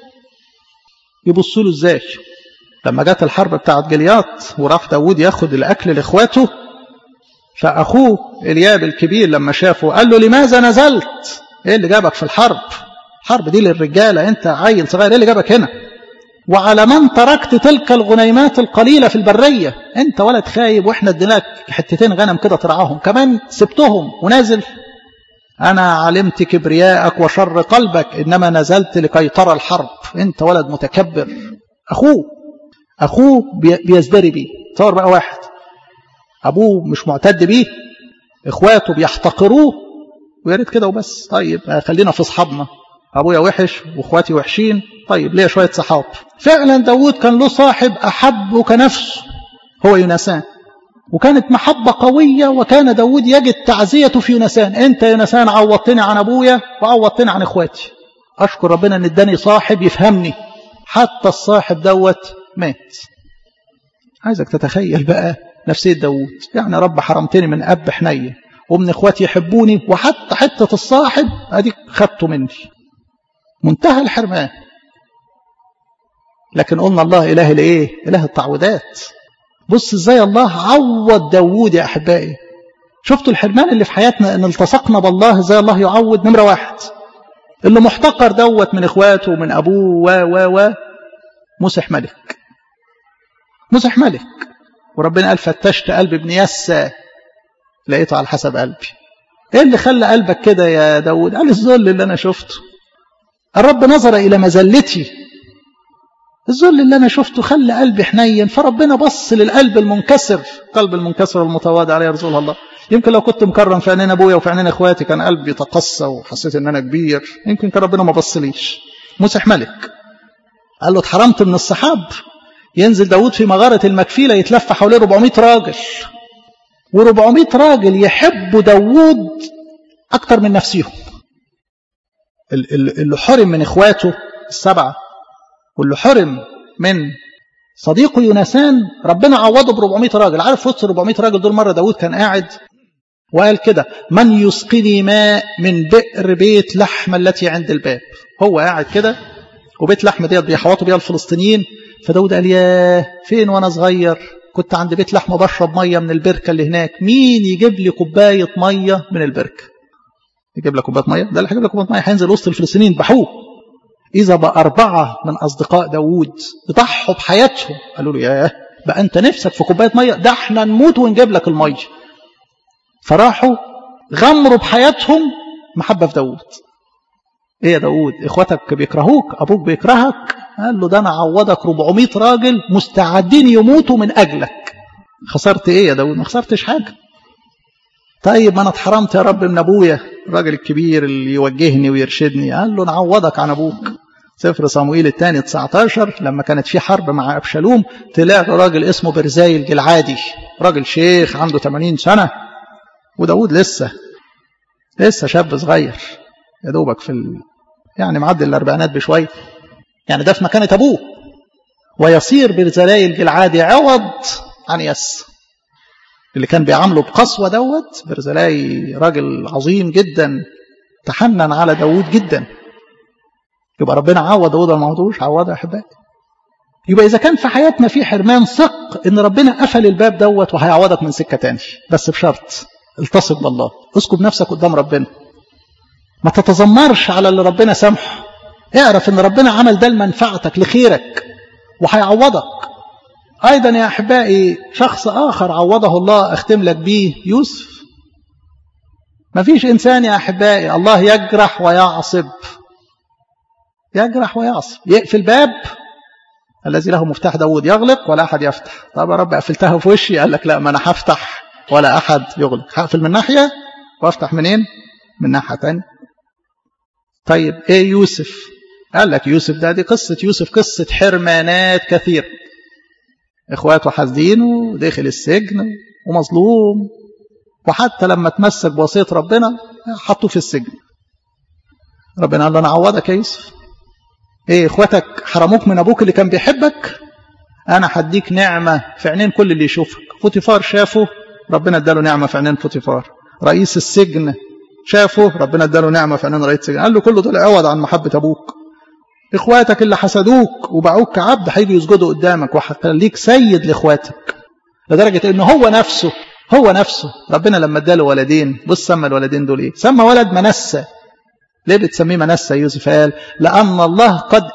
يبصوا له ازاي لما جت الحرب بتاعت جلياط وراح داوود ياخد الاكل لاخواته فاخوه الياب الكبير لما شافه قال له لماذا نزلت ايه اللي جابك في الحرب الحرب دي للرجاله انت عيل صغير ايه اللي جابك هنا وعلى من تركت تلك الغنيمات القليله في البريه انت ولد خايب واحنا اديناك حتتين غنم كده ترعاهم كمان سبتهم ونازل انا علمت كبرياءك وشر قلبك انما نزلت لكي ترى الحرب انت ولد متكبر اخوه اخوه بيزدري بيه تصور بقى واحد ابوه مش معتد بيه اخواته بيحتقروه ويا ريت كده وبس طيب خلينا في اصحابنا ابويا وحش واخواتي وحشين طيب ليه شويه صحاب فعلا داود كان له صاحب احبه كنفسه هو يونسان وكانت محبة قوية وكان داود يجد تعزيته في يونسان انت يونسان عوضتني عن ابويا وعوضتني عن اخواتي اشكر ربنا ان اداني صاحب يفهمني حتى الصاحب دوت مات عايزك تتخيل بقى نفسية داود يعني رب حرمتني من اب حنين ومن اخواتي يحبوني وحتى حتة الصاحب اديك خدته مني منتهى الحرمان لكن قلنا الله اله الايه اله التعويضات بص ازاي الله عوض داوود يا احبائي شفتوا الحرمان اللي في حياتنا ان التصقنا بالله ازاي الله يعوض نمره واحد اللي محتقر دوت من اخواته ومن ابوه و و و مسح ملك مسح ملك وربنا قال فتشت قلب ابن يسى لقيته على حسب قلبي ايه اللي خلى قلبك كده يا داود قال الذل اللي انا شفته الرب نظر إلى مزلتي الذل اللي أنا شفته خلى قلبي حنين فربنا بص للقلب المنكسر قلب المنكسر المتواضع عليه رسول الله يمكن لو كنت مكرم في عينين أبويا وفي عينين إخواتي كان قلبي يتقصى وحسيت إن أنا كبير يمكن كان ربنا ما بصليش مسح ملك قال له اتحرمت من الصحاب ينزل داود في مغارة المكفيلة يتلف حواليه 400 راجل و400 راجل يحبوا داود أكتر من نفسهم اللي حرم من إخواته السبعة واللي حرم من صديقه يونسان ربنا عوضه ب 400 راجل عارف وسط 400 راجل دول مرة داود كان قاعد وقال كده من يسقني ماء من بئر بيت لحم التي عند الباب هو قاعد كده وبيت لحم ديت بيحوطوا بيها الفلسطينيين فداود قال ياه فين وانا صغير كنت عند بيت لحمه بشرب ميه من البركه اللي هناك مين يجيب لي كوبايه ميه من البركه يجيب لك كوبايه ميه ده اللي هيجيب لك كوبايه ميه هينزل وسط الفلسطينيين بحوه اذا بقى اربعه من اصدقاء داود ضحوا بحياتهم قالوا له ياه بقى انت نفسك في كوبايه ميه ده احنا نموت ونجيب لك الميه فراحوا غمروا بحياتهم محبه في داود ايه يا داود اخواتك بيكرهوك ابوك بيكرهك قال له ده انا عوضك 400 راجل مستعدين يموتوا من اجلك خسرت ايه يا داود ما خسرتش حاجه طيب ما انا اتحرمت يا رب من ابويا الراجل الكبير اللي يوجهني ويرشدني قال له نعوضك عن ابوك سفر صموئيل الثاني 19 لما كانت في حرب مع ابشالوم طلع له راجل اسمه برزاي الجلعادي راجل شيخ عنده 80 سنه وداود لسه لسه شاب صغير يا دوبك في ال... يعني معدل الاربعينات بشويه يعني ده في مكانه ابوه ويصير برزلاي الجلعادي عوض عن يس اللي كان بيعامله بقسوه دوت برزلاي راجل عظيم جدا تحنن على داود جدا يبقى ربنا عوض داود ما عوضوش عوضه يا احبائي يبقى اذا كان في حياتنا في حرمان ثق ان ربنا قفل الباب دوت وهيعوضك من سكه تاني بس بشرط التصق بالله اسكب نفسك قدام ربنا ما تتذمرش على اللي ربنا سامحه اعرف ان ربنا عمل ده لمنفعتك لخيرك وهيعوضك ايضا يا احبائي شخص اخر عوضه الله اختم لك بيه يوسف ما فيش انسان يا احبائي الله يجرح ويعصب يجرح ويعصب يقفل باب الذي له مفتاح داود يغلق ولا احد يفتح طب يا رب قفلتها في وشي قال لك لا ما انا هفتح ولا احد يغلق هقفل من ناحيه وافتح منين من ناحيه ثانيه طيب ايه يوسف قال لك يوسف ده دي قصة يوسف قصة حرمانات كثير اخواته حاسدين ودخل السجن ومظلوم وحتى لما تمسك بوصية ربنا حطوه في السجن ربنا قال له انا اعوضك يا يوسف ايه اخواتك حرموك من ابوك اللي كان بيحبك انا هديك نعمة في عينين كل اللي يشوفك فوتيفار شافه ربنا اداله نعمة في عينين فوتيفار رئيس السجن شافه ربنا اداله نعمة في عينين رئيس السجن قال له كله طلع عوض عن محبة ابوك اخواتك اللي حسدوك وباعوك كعبد هيجوا يسجدوا قدامك وهتخليك سيد لاخواتك لدرجه ان هو نفسه هو نفسه ربنا لما اداله ولدين بص سمى الولدين دول ايه سمى ولد منسى ليه بتسميه منسى يوسف قال لان الله قد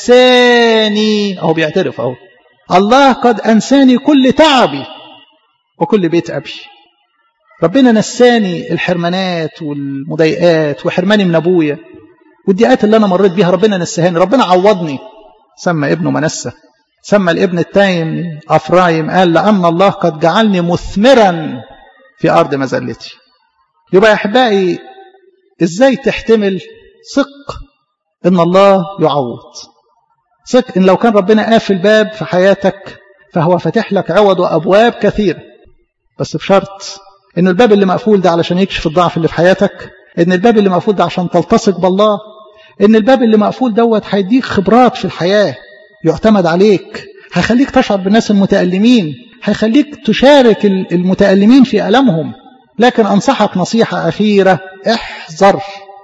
انساني اهو بيعترف اهو الله قد انساني كل تعبي وكل بيت ابي ربنا نساني الحرمانات والمضايقات وحرماني من ابويا والضيقات اللي انا مريت بيها ربنا نسهاني ربنا عوضني سمى ابنه منسى سمى الابن التايم افرايم قال لان الله قد جعلني مثمرا في ارض مذلتي يبقى يا احبائي ازاي تحتمل ثق ان الله يعوض ثق ان لو كان ربنا قافل باب في حياتك فهو فاتح لك عوض وابواب كثيره بس بشرط ان الباب اللي مقفول ده علشان يكشف الضعف اللي في حياتك ان الباب اللي مقفول ده عشان تلتصق بالله ان الباب اللي مقفول دوت هيديك خبرات في الحياه يعتمد عليك هيخليك تشعر بالناس المتألمين هيخليك تشارك المتألمين في ألمهم لكن أنصحك نصيحة أخيرة احذر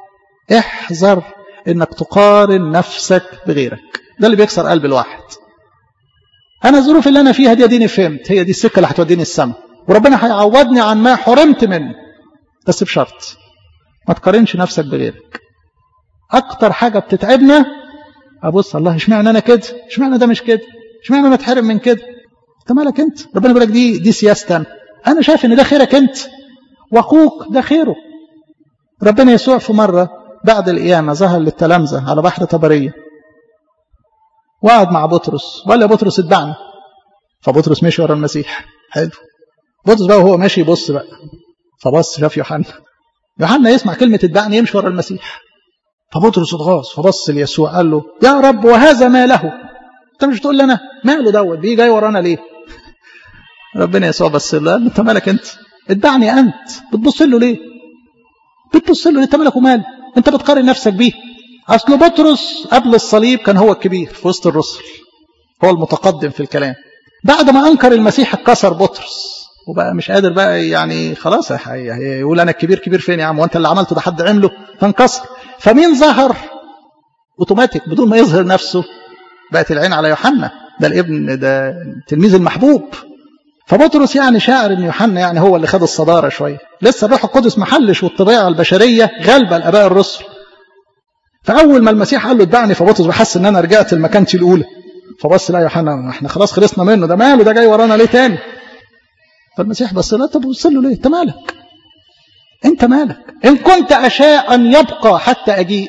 احذر انك تقارن نفسك بغيرك ده اللي بيكسر قلب الواحد انا الظروف اللي انا فيها دي اديني فهمت هي دي السكه اللي هتوديني السماء وربنا هيعوضني عن ما حرمت منه بس بشرط ما تقارنش نفسك بغيرك اكتر حاجه بتتعبنا ابص الله اشمعنى انا كده اشمعنى ده مش كده اشمعنى انا اتحرم من كده انت مالك انت ربنا بيقول لك دي دي سياستي انا انا شايف ان ده خيرك انت واخوك ده خيره ربنا يسوع في مره بعد القيامة ظهر للتلامذة على بحر طبرية وقعد مع بطرس وقال يا بطرس اتبعني فبطرس مشي ورا المسيح حلو بطرس بقى وهو ماشي يبص بقى فبص شاف يوحنا يوحنا يسمع كلمة اتبعني يمشي ورا المسيح فبطرس اتغاظ فبص ليسوع قال له يا رب وهذا ما له انت مش بتقول لنا ماله دوت بيجي جاي ورانا ليه ربنا يسوع بص له انت مالك انت اتبعني انت بتبص له ليه بتبص له انت مالك ومال انت بتقارن نفسك بيه اصل بطرس قبل الصليب كان هو الكبير في وسط الرسل هو المتقدم في الكلام بعد ما انكر المسيح اتكسر بطرس وبقى مش قادر بقى يعني خلاص يقول انا الكبير كبير فين يا عم وانت اللي عملته ده حد عمله فانكسر فمين ظهر اوتوماتيك بدون ما يظهر نفسه بقت العين على يوحنا ده الابن ده التلميذ المحبوب فبطرس يعني شاعر ان يوحنا يعني هو اللي خد الصداره شويه لسه الروح القدس محلش والطبيعه البشريه غالبه الاباء الرسل فاول ما المسيح قال له اتبعني فبطرس بحس ان انا رجعت لمكانتي الاولى فبص لا يا يوحنا احنا خلاص خلصنا منه ده ماله ده جاي ورانا ليه تاني فالمسيح بص له طب بص له ليه انت مالك انت مالك ان كنت اشاء ان يبقى حتى اجيء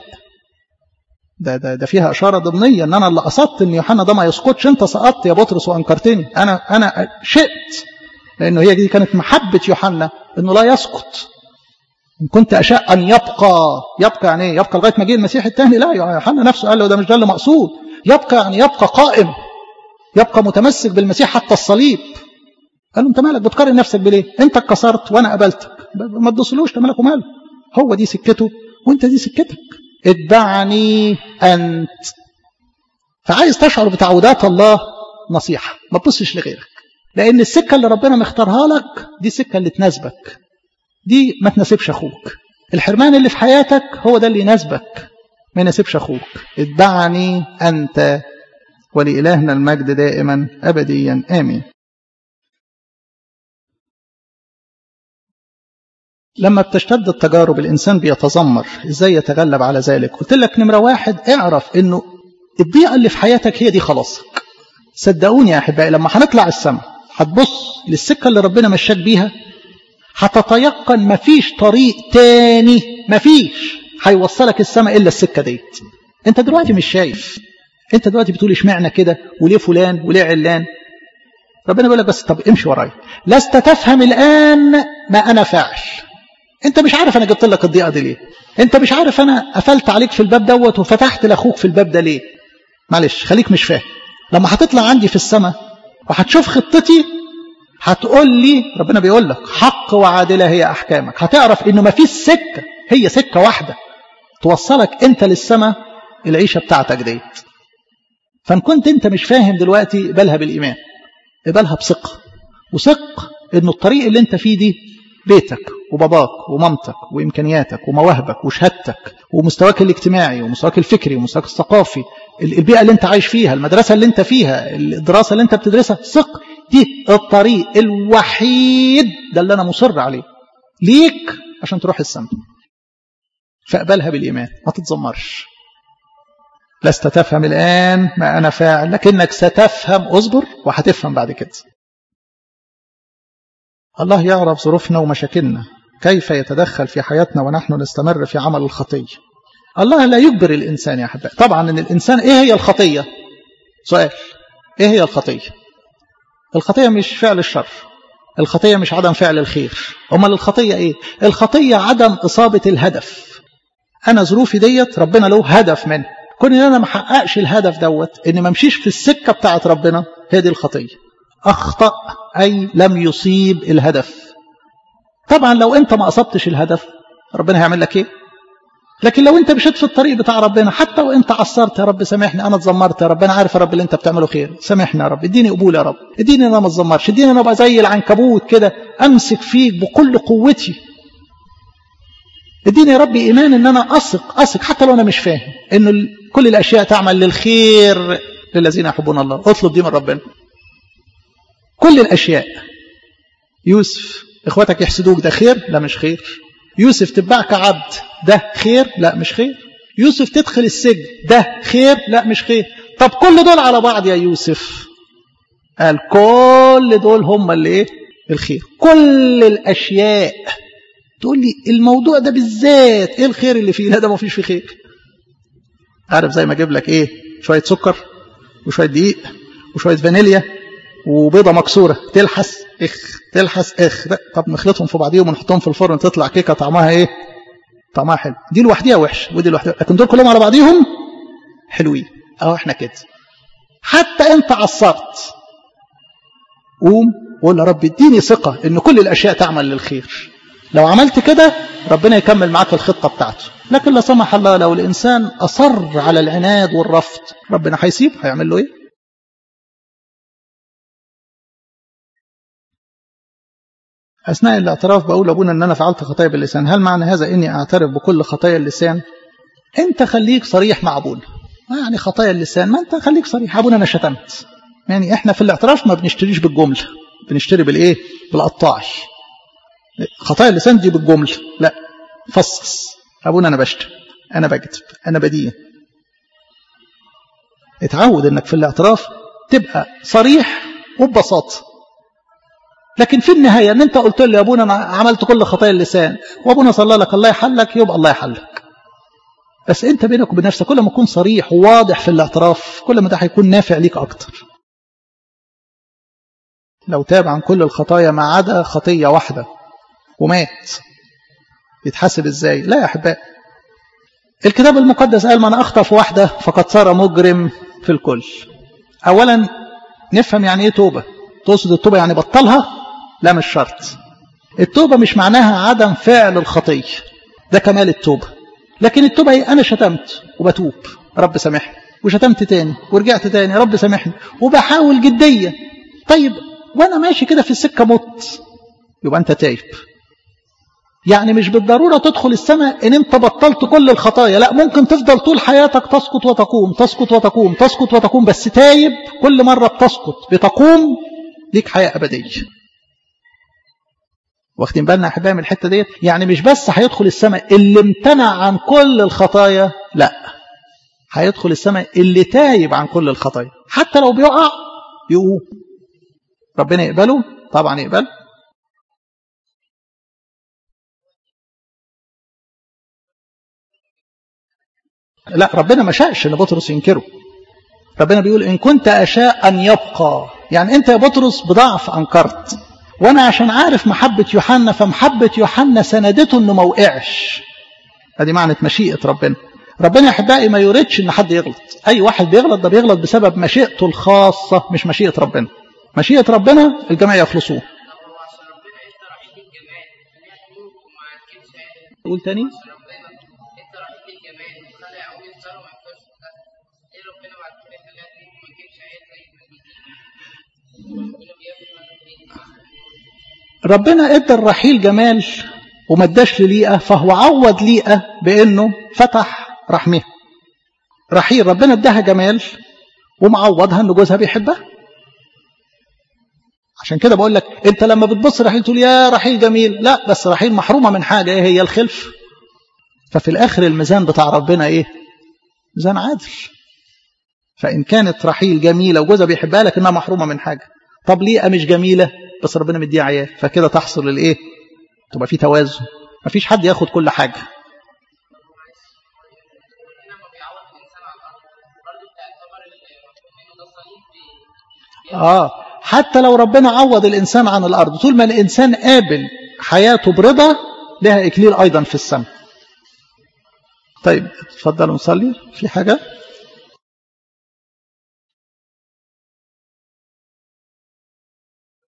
ده ده ده فيها اشاره ضمنيه ان انا اللي قصدت ان يوحنا ده ما يسقطش انت سقطت يا بطرس وانكرتني انا انا شئت لانه هي دي كانت محبه يوحنا انه لا يسقط ان كنت اشاء ان يبقى يبقى يعني ايه يبقى لغايه ما جه المسيح الثاني لا يوحنا نفسه قال له ده مش ده اللي مقصود يبقى يعني يبقى قائم يبقى متمسك بالمسيح حتى الصليب قال له انت مالك بتقارن نفسك بليه انت اتكسرت وانا قبلتك ما تبصلوش ده مالك وماله هو دي سكته وانت دي سكتك اتبعني انت فعايز تشعر بتعودات الله نصيحه ما تبصش لغيرك لان السكه اللي ربنا مختارها لك دي السكه اللي تناسبك دي ما تناسبش اخوك الحرمان اللي في حياتك هو ده اللي يناسبك ما يناسبش اخوك اتبعني انت ولإلهنا المجد دائما ابديا امين لما بتشتد التجارب الإنسان بيتذمر إزاي يتغلب على ذلك قلت لك نمرة واحد اعرف أنه الضيقة اللي في حياتك هي دي خلاصك صدقوني يا أحبائي لما هنطلع السماء هتبص للسكة اللي ربنا مشاك بيها هتتيقن مفيش طريق تاني مفيش هيوصلك السماء إلا السكة ديت أنت دلوقتي مش شايف أنت دلوقتي بتقول اشمعنى كده وليه فلان وليه علان ربنا بيقول لك بس طب امشي ورايا لست تفهم الآن ما أنا فاعل انت مش عارف انا جبت لك الضيقه دي ليه انت مش عارف انا قفلت عليك في الباب دوت وفتحت لاخوك في الباب ده ليه معلش خليك مش فاهم لما هتطلع عندي في السماء وهتشوف خطتي هتقول لي ربنا بيقول لك حق وعادله هي احكامك هتعرف انه ما فيش سكه هي سكه واحده توصلك انت للسماء العيشه بتاعتك ديت فان كنت انت مش فاهم دلوقتي اقبلها بالايمان اقبلها بثقه وثق انه الطريق اللي انت فيه دي بيتك وباباك ومامتك وإمكانياتك ومواهبك وشهادتك ومستواك الاجتماعي ومستواك الفكري ومستواك الثقافي البيئة اللي انت عايش فيها المدرسة اللي انت فيها الدراسة اللي انت بتدرسها ثق دي الطريق الوحيد ده اللي أنا مصر عليه ليك عشان تروح السماء فاقبلها بالإيمان ما تتذمرش لست تفهم الآن ما أنا فاعل لكنك ستفهم اصبر وهتفهم بعد كده الله يعرف ظروفنا ومشاكلنا كيف يتدخل في حياتنا ونحن نستمر في عمل الخطية الله لا يجبر الإنسان يا أحبائي طبعا أن الإنسان إيه هي الخطية سؤال إيه هي الخطية الخطية مش فعل الشر الخطية مش عدم فعل الخير أمال الخطية إيه الخطية عدم إصابة الهدف أنا ظروفي ديت ربنا له هدف منه كون إن أنا ما حققش الهدف دوت إن ما امشيش في السكة بتاعت ربنا هي دي الخطية أخطأ أي لم يصيب الهدف طبعا لو أنت ما أصبتش الهدف ربنا هيعمل لك إيه لكن لو أنت مشيت في الطريق بتاع ربنا حتى وأنت عصرت يا رب سامحني أنا اتذمرت يا رب أنا عارف يا رب اللي أنت بتعمله خير سامحني يا رب اديني قبول يا رب اديني أنا ما اتذمرش اديني أنا أبقى زي العنكبوت كده أمسك فيك بكل قوتي اديني يا رب إيمان إن أنا أثق أثق حتى لو أنا مش فاهم إنه كل الأشياء تعمل للخير للذين يحبون الله اطلب دي من ربنا كل الأشياء يوسف إخواتك يحسدوك ده خير لا مش خير يوسف تبعك عبد ده خير لا مش خير يوسف تدخل السجن ده خير لا مش خير طب كل دول على بعض يا يوسف قال كل دول هم اللي ايه الخير كل الأشياء تقول لي الموضوع ده بالذات ايه الخير اللي فيه لا ده ما فيش فيه خير عارف زي ما اجيب لك ايه شويه سكر وشويه دقيق وشويه فانيليا وبيضه مكسوره تلحس اخ تلحس اخ طب نخلطهم في بعضيهم ونحطهم في الفرن تطلع كيكه طعمها ايه طعمها حلو دي لوحديها وحش ودي لوحديها لكن دول كلهم على بعضيهم حلوين اهو احنا كده حتى انت عصرت قوم وقول يا رب اديني ثقه ان كل الاشياء تعمل للخير لو عملت كده ربنا يكمل معاك الخطه بتاعته لكن لا سمح الله لو الانسان اصر على العناد والرفض ربنا هيسيب هيعمل له ايه أثناء الاعتراف بقول أبونا أن أنا فعلت خطايا باللسان هل معنى هذا أني أعترف بكل خطايا اللسان أنت خليك صريح مع أبونا ما يعني خطايا اللسان ما أنت خليك صريح أبونا أنا شتمت يعني إحنا في الاعتراف ما بنشتريش بالجملة بنشتري بالإيه بالقطاعي خطايا اللسان دي بالجملة لا فصص أبونا أنا بشتم أنا بكذب أنا بدين اتعود انك في الاعتراف تبقى صريح وببساطه لكن في النهايه ان انت قلت له يا ابونا انا عملت كل خطايا اللسان وابونا صلى لك الله يحلك يبقى الله يحلك بس انت بينك وبين نفسك كل ما تكون صريح وواضح في الاعتراف كل ما ده هيكون نافع ليك اكتر لو تاب عن كل الخطايا ما عدا خطيه واحده ومات يتحاسب ازاي لا يا احبائي الكتاب المقدس قال من اخطا في واحده فقد صار مجرم في الكل اولا نفهم يعني ايه توبه تقصد التوبه يعني بطلها لا مش شرط التوبه مش معناها عدم فعل الخطيه ده كمال التوبه لكن التوبه هي انا شتمت وبتوب رب سامحني وشتمت تاني ورجعت تاني رب سامحني وبحاول جديا طيب وانا ماشي كده في السكه مت يبقى انت تايب يعني مش بالضرورة تدخل السماء إن أنت بطلت كل الخطايا لا ممكن تفضل طول حياتك تسقط وتقوم تسقط وتقوم تسقط وتقوم بس تايب كل مرة بتسقط بتقوم ليك حياة أبدية واخدين بالنا أحبائي من الحتة ديت يعني مش بس هيدخل السماء اللي امتنع عن كل الخطايا لا هيدخل السماء اللي تايب عن كل الخطايا حتى لو بيقع يقوم ربنا يقبله طبعا يقبل لا ربنا ما شاءش ان بطرس ينكره ربنا بيقول ان كنت اشاء ان يبقى يعني انت يا بطرس بضعف انكرت وانا عشان عارف محبه يوحنا فمحبه يوحنا سندته انه ما وقعش ادي معنى مشيئه ربنا ربنا يا احبائي ما يريدش ان حد يغلط اي واحد بيغلط ده بيغلط بسبب مشيئته الخاصه مش مشيئه ربنا مشيئه ربنا الجميع يخلصون قول تاني ربنا ادى الرحيل جمال وما اداش لليئة فهو عوض ليئة بانه فتح رحمها رحيل ربنا اداها جمال ومعوضها ان جوزها بيحبها عشان كده بقول لك انت لما بتبص رحيل تقول يا رحيل جميل لا بس رحيل محرومه من حاجه ايه هي الخلف ففي الاخر الميزان بتاع ربنا ايه ميزان عادل فان كانت رحيل جميله وجوزها بيحبها لكنها محرومه من حاجه طب ليه مش جميله بس ربنا مديها عيال فكده تحصل الايه تبقى في توازن مفيش حد ياخد كل حاجه اه حتى لو ربنا عوض الانسان عن الارض طول ما الانسان قابل حياته برضا لها اكليل ايضا في السماء طيب اتفضلوا نصلي في حاجه